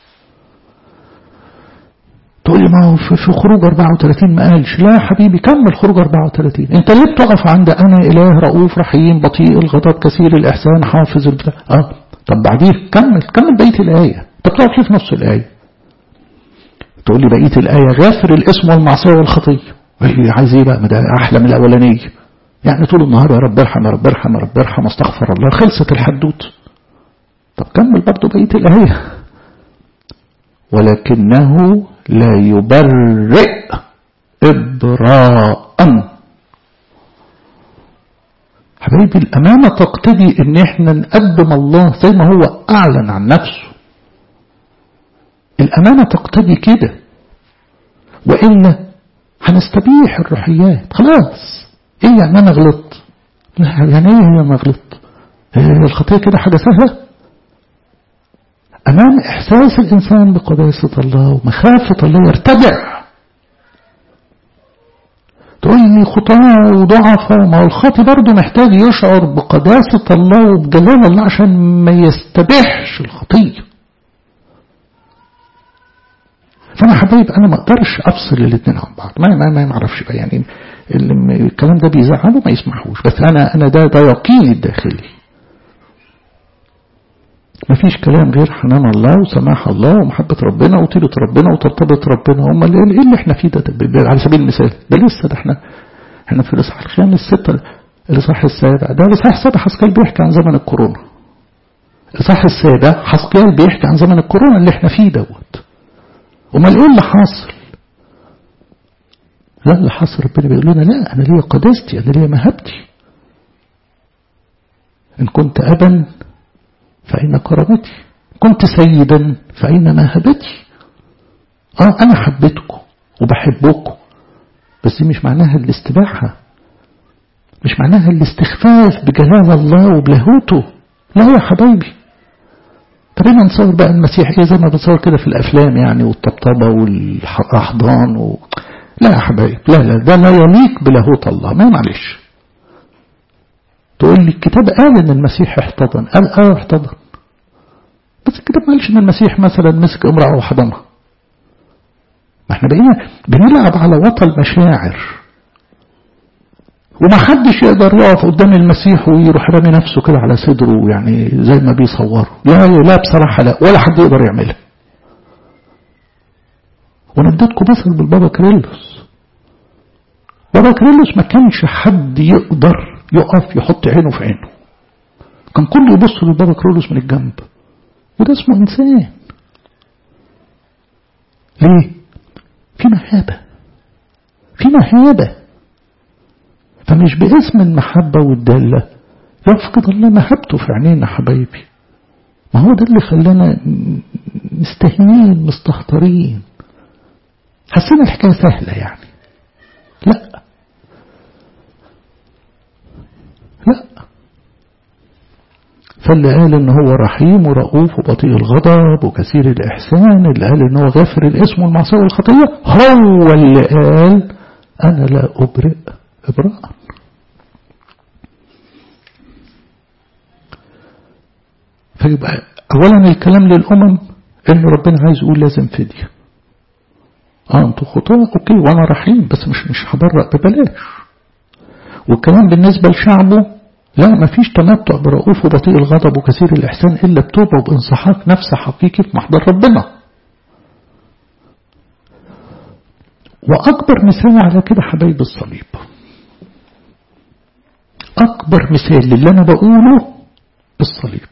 تقول لي ما هو في خروج 34 ما قالش لا يا حبيبي كمل خروج 34 انت ليه بتقف عند انا اله رؤوف رحيم بطيء الغضب كثير الاحسان حافظ البتاع اه طب بعديه كمل كمل بقيه الايه طب تقف ليه في نص الايه تقول لي بقيه الايه غافر الاسم والمعصيه والخطيه عايز ايه بقى ما ده احلى من الاولانيه يعني طول النهار يا رب ارحم يا رب ارحم يا رب ارحم استغفر الله خلصت الحدوت طب كمل برضه بقيه الايه ولكنه لا يبرئ إبراء حبايبي الأمانة تقتضي إن إحنا نقدم الله زي ما هو أعلن عن نفسه الأمانة تقتضي كده وإلا هنستبيح الروحيات خلاص إيه يعني أنا غلطت يعني إيه أنا غلطت هي الخطية كده حاجة سهلة أمام إحساس الإنسان بقداسة الله ومخافة الله يرتدع تقول لي خطاة وضعفة ما هو الخاطي برضه محتاج يشعر بقداسة الله وبجلال الله عشان ما يستبيحش الخطية فأنا حبايب أنا ما أقدرش أفصل الاثنين عن بعض ما ما ما أعرفش بقى يعني الكلام ده بيزعله ما يسمحوش بس أنا أنا ده ده يقيني الداخلي مفيش كلام غير حنان الله وسماح الله ومحبة ربنا وطيبة ربنا وترتبط ربنا هم ايه اللي احنا فيه ده, ده على سبيل المثال ده لسه ده احنا احنا في الاصحاح الخامس الستة الاصحاح السابع ده الاصحاح السابع حسكال بيحكي عن زمن الكورونا الاصحاح السابع حسكال بيحكي عن زمن الكورونا اللي احنا فيه دوت امال ايه اللي حاصل لا اللي حاصل ربنا بيقول لنا لا انا ليا قداستي انا ليا مهابتي ان كنت ابا فأين كرامتي كنت سيدا فأين مهبتي آه أنا حبيتكم وبحبكم بس دي مش معناها الاستباحة مش معناها الاستخفاف بجلال الله وبلاهوته لا يا حبايبي خلينا نصور بقى المسيح ايه زي ما بتصور كده في الافلام يعني والطبطبه والاحضان و... لا يا حبايب لا لا ده لا يليق بلاهوت الله ما معلش تقول لي الكتاب قال ان المسيح احتضن قال اه احتضن بس الكتاب ما قالش ان المسيح مثلا مسك امرأة وحضنها ما احنا بقينا بنلعب على وطى المشاعر وما حدش يقدر يقف قدام المسيح ويروح رامي نفسه كده على صدره يعني زي ما بيصوروا لا لا بصراحة لا ولا حد يقدر يعملها وانا اديتكم مثل بالبابا كريلوس بابا كريلوس ما كانش حد يقدر يقف يحط عينه في عينه كان كله يبص للبابا كريلوس من الجنب وده اسمه إنسان ليه؟ في مهابة في مهابة فمش باسم المحبة والدالة يفقد الله مهابته في عينينا حبايبي ما هو ده اللي خلانا مستهينين مستهترين حسينا الحكاية سهلة يعني لا لا فاللي قال ان هو رحيم ورؤوف وبطيء الغضب وكثير الاحسان اللي قال ان هو غافر الاسم والمعصيه والخطيه هو اللي قال انا لا ابرئ ابراء فيبقى اولا الكلام للامم ان ربنا عايز يقول لازم فديه اه انتوا خطاة اوكي وانا رحيم بس مش مش هبرأ ببلاش والكلام بالنسبة لشعبه لا ما فيش تمتع برؤوف وبطيء الغضب وكثير الإحسان إلا بتوبة وبانصحاك نفس حقيقي في محضر ربنا وأكبر مثال على كده حبايب الصليب أكبر مثال للي أنا بقوله الصليب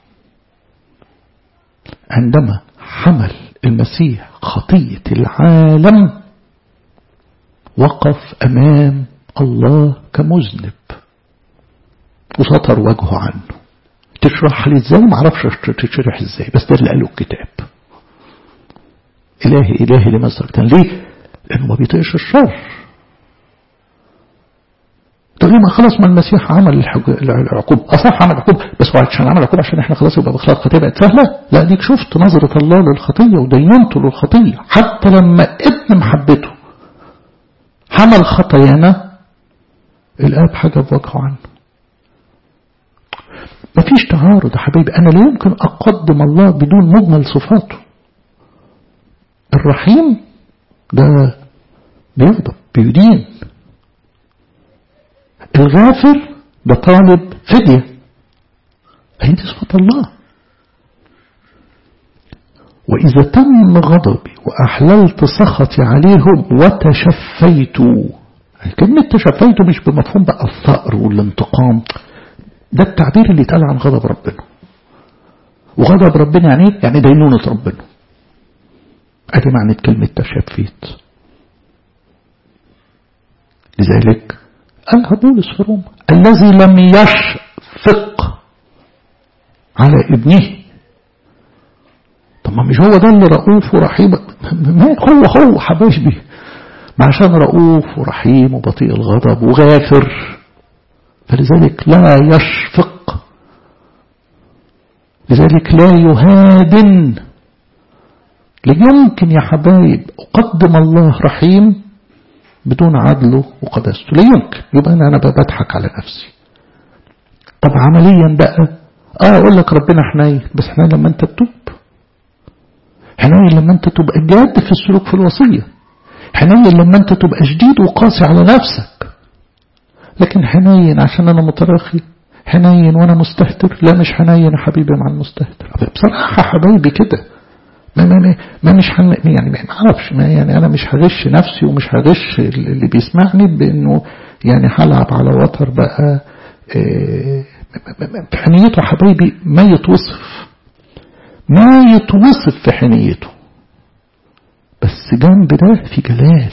عندما حمل المسيح خطية العالم وقف أمام الله كمذنب وسطر وجهه عنه تشرح لي ازاي ما اعرفش تشرح ازاي بس ده اللي قاله الكتاب الهي الهي لما استركتن ليه لانه ما بيطيقش الشر طب ليه ما خلاص ما المسيح عمل العقوبة أصح عمل عقوبة بس هو عشان عمل عقوبة عشان احنا خلاص يبقى بخلاص الخطية بقت سهلة لا ديك شفت نظرة الله للخطية ودينته للخطية حتى لما ابن محبته حمل خطايانا الآب حجب وجهه عنه مفيش تعارض يا حبيبي أنا لا يمكن أقدم الله بدون مجمل صفاته الرحيم ده بيغضب بيدين الغافر ده طالب فدية هي دي صفة الله وإذا تم غضبي وأحللت سخطي عليهم وتشفيت كلمة تشفيت مش بمفهوم بقى الثأر والانتقام ده التعبير اللي اتقال عن غضب ربنا وغضب ربنا يعني ايه؟ يعني دينونة ربنا ادي معنى كلمة تشفيت لذلك قالها بولس في روما الذي لم يشفق على ابنه طب ما مش هو ده اللي رؤوف ورحيم ما هو هو حبايبي ما عشان رؤوف ورحيم وبطيء الغضب وغافر فلذلك لا يشفق لذلك لا يهادن لا يمكن يا حبايب أقدم الله رحيم بدون عدله وقدسته لا يمكن يبقى أنا, أنا بضحك على نفسي طب عمليا بقى اه اقول لك ربنا حنين بس حنين لما انت تتوب حنين لما انت تبقى جاد في السلوك في الوصية حنين لما انت تبقى شديد وقاسي على نفسك لكن حنين عشان انا متراخي حنين وانا مستهتر لا مش حنين يا حبيبي مع المستهتر بصراحة حبايبي كده ما, ما, ما مش حن يعني ما اعرفش ما يعني انا مش هغش نفسي ومش هغش اللي بيسمعني بانه يعني هلعب على وتر بقى إيه في حنيته حبايبي ما يتوصف ما يتوصف في حنيته بس جنب ده في جلال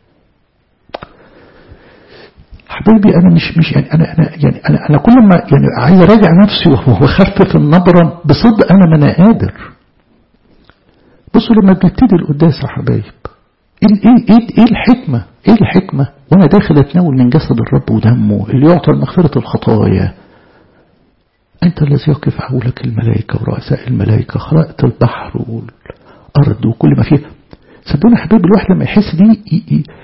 حبايبي انا مش مش يعني انا انا يعني انا انا كل ما يعني عايز اراجع نفسي واخفف النبره بصدق انا ما انا قادر بصوا لما بنبتدي القداس يا حبايب ايه ايه ايه ايه الحكمه ايه الحكمه وانا داخل اتناول من جسد الرب ودمه اللي يعطى مغفره الخطايا أنت الذي يقف حولك الملائكة ورؤساء الملائكة خلقت البحر والأرض وكل ما فيه صدقوني حبيب الواحد لما يحس دي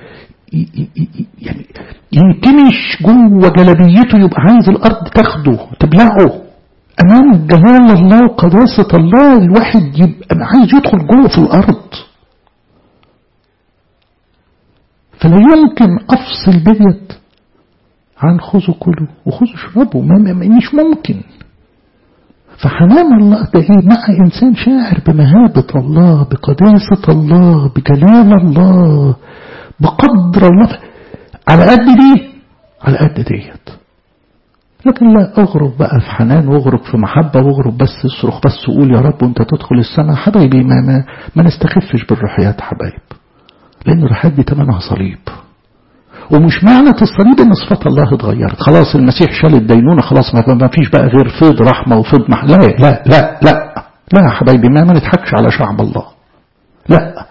يعني ينكمش جوه جلبيته يبقى عايز الأرض تاخده تبلعه أمام جلال الله وقداسة الله الواحد يبقى عايز يدخل جوه في الأرض فلا يمكن أفصل ديت عن خذوا كلوا وخذوا اشربوا مش ممكن فحنان الله ده ايه مع انسان شاعر بمهابة الله بقداسة الله بجلال الله بقدر الله على قد دي على قد ديت لكن لا اغرب بقى في حنان واغرب في محبة واغرب بس اصرخ بس قول يا رب وانت تدخل السماء حبايبي ما, ما, ما نستخفش بالروحيات حبايب لان الروحيات دي تمنها صليب ومش معنى الصليب ان صفات الله اتغيرت خلاص المسيح شال الدينونة خلاص ما فيش بقى غير فيض رحمة وفيض مح لا لا لا لا لا يا حبايبي ما, ما نضحكش على شعب الله لا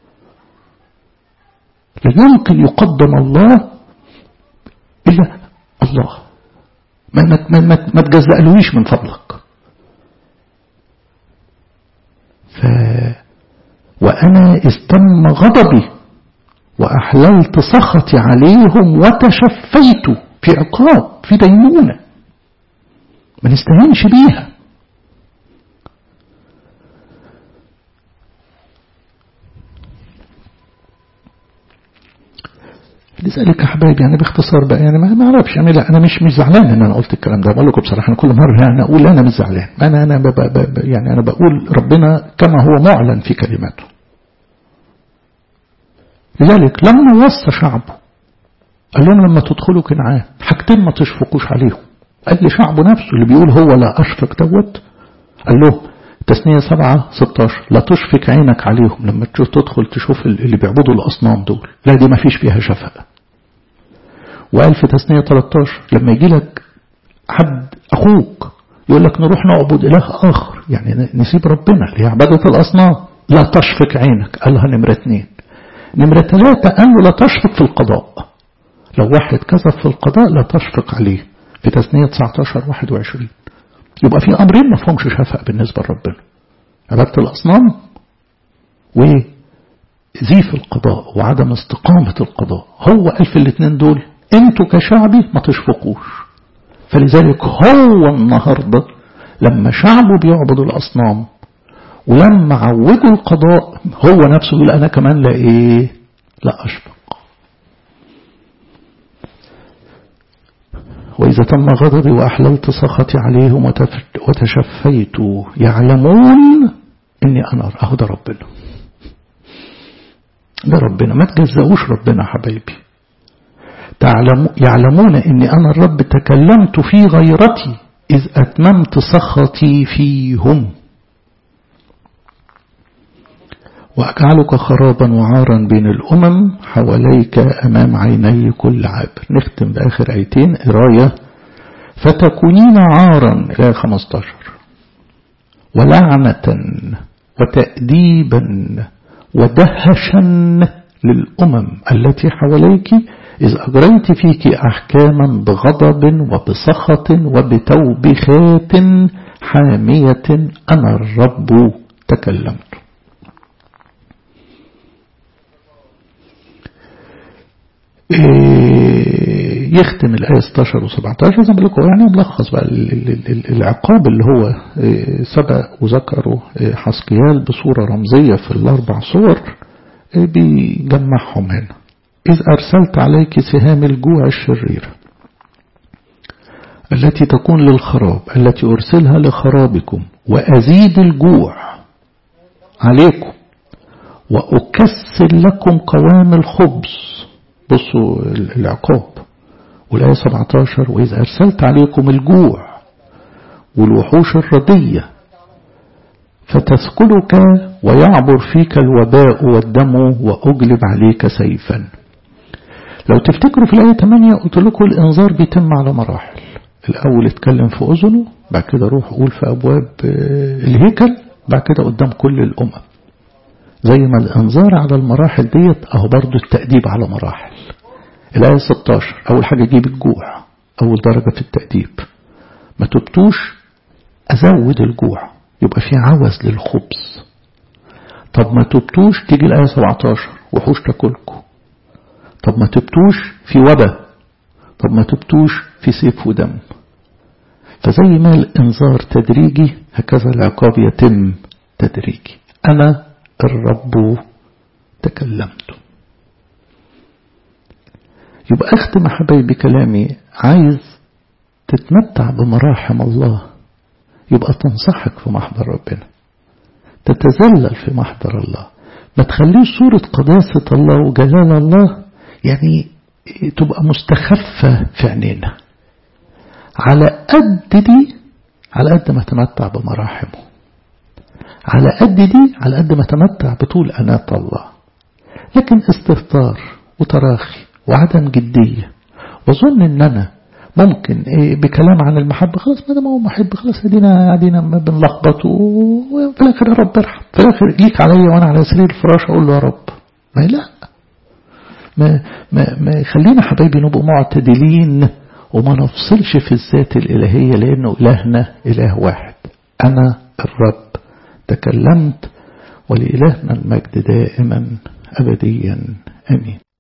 لا يمكن يقدم الله إلا الله ما, ما, ما, ما, ما تجزألويش من فضلك ف وأنا استم غضبي وأحللت سخطي عليهم وتشفيت في عقاب في دينونة ما نستهينش بيها لذلك يا حبايبي يعني باختصار بقى يعني ما اعرفش يعني لا انا مش مش زعلان ان انا قلت الكلام ده بقول لكم بصراحه انا كل مره يعني اقول انا مش زعلان انا انا ب ب ب يعني انا بقول ربنا كما هو معلن في كلماته لذلك لما وصى شعبه قال لهم لما تدخلوا كنعان حاجتين ما تشفقوش عليهم قال لشعبه نفسه اللي بيقول هو لا أشفق دوت قال له تسنية سبعة ستاشر لا تشفق عينك عليهم لما تشوف تدخل تشوف اللي بيعبدوا الأصنام دول لا دي ما فيش فيها شفقة وقال في تسنية 13 لما يجي لك حد أخوك يقول لك نروح نعبد إله آخر يعني نسيب ربنا اللي هي عبادة الأصنام لا تشفق عينك قالها نمرة اتنين نمرة ثلاثة قال له لا تشفق في القضاء لو واحد كذب في القضاء لا تشفق عليه في تثنية 19 21 يبقى في أمرين ما فهمش شفقة بالنسبة لربنا عبادة الأصنام وزيف القضاء وعدم استقامة القضاء هو قال في الاثنين دول انتوا كشعبي ما تشفقوش فلذلك هو النهاردة لما شعبه بيعبد الأصنام ولما عودوا القضاء هو نفسه يقول أنا كمان لا إيه لا أشفق وإذا تم غضبي وأحللت سخطي عليهم وتشفيت يعلمون إني أنا أهو ده ربنا ده ربنا ما تجزأوش ربنا حبايبي تعلم يعلمون إني أنا الرب تكلمت في غيرتي إذ أتممت سخطي فيهم وأجعلك خرابا وعارا بين الأمم حواليك أمام عيني كل عابر نختم بآخر آيتين قراية فتكونين عارا إلى 15 ولعنة وتأديبا ودهشا للأمم التي حواليك إذ أجريت فيك أحكاما بغضب وبسخط وبتوبخات حامية أنا الرب تكلمت يختم الآية 16 و 17 زي ما لكم يعني ملخص بقى العقاب اللي هو سبق وذكره حسقيال بصورة رمزية في الأربع صور بيجمعهم هنا إذ أرسلت عليك سهام الجوع الشريرة التي تكون للخراب التي أرسلها لخرابكم وأزيد الجوع عليكم وأكسر لكم قوام الخبز بصوا العقاب والآية 17 وإذ أرسلت عليكم الجوع والوحوش الردية فتسكلك ويعبر فيك الوباء والدم وأجلب عليك سيفا لو تفتكروا في الآية 8 قلت لكم الإنذار بيتم على مراحل الأول اتكلم في أذنه بعد كده روح قول في أبواب الهيكل بعد كده قدام كل الأمم زي ما الإنذار على المراحل ديت أهو برضو التأديب على مراحل الآية 16 أول حاجة جيب الجوع أول درجة في التأديب ما تبتوش أزود الجوع يبقى في عوز للخبز طب ما تبتوش تيجي الآية 17 وحوش تاكلكم طب ما تبتوش في وبا طب ما تبتوش في سيف ودم فزي ما الإنذار تدريجي هكذا العقاب يتم تدريجي أنا الرب تكلمت يبقى أختم حبايبي كلامي عايز تتمتع بمراحم الله يبقى تنصحك في محضر ربنا تتذلل في محضر الله ما تخليش صورة قداسة الله وجلال الله يعني تبقى مستخفة في عينينا على قد دي على قد ما تمتع بمراحمه على قد دي على قد ما تمتع بطول أناة الله لكن استهتار وتراخي وعدم جدية وظن ان انا ممكن إيه بكلام عن المحبة خلاص ما دام هو محب خلاص ادينا قاعدين بنلخبط وفي الاخر يا رب ارحم في الاخر يجيك عليا وانا على سرير الفراش اقول له يا رب ما لا ما ما ما خلينا حبايبي نبقى معتدلين وما نفصلش في الذات الإلهية لأنه إلهنا إله واحد أنا الرب تكلمت ولإلهنا المجد دائما أبديا أمين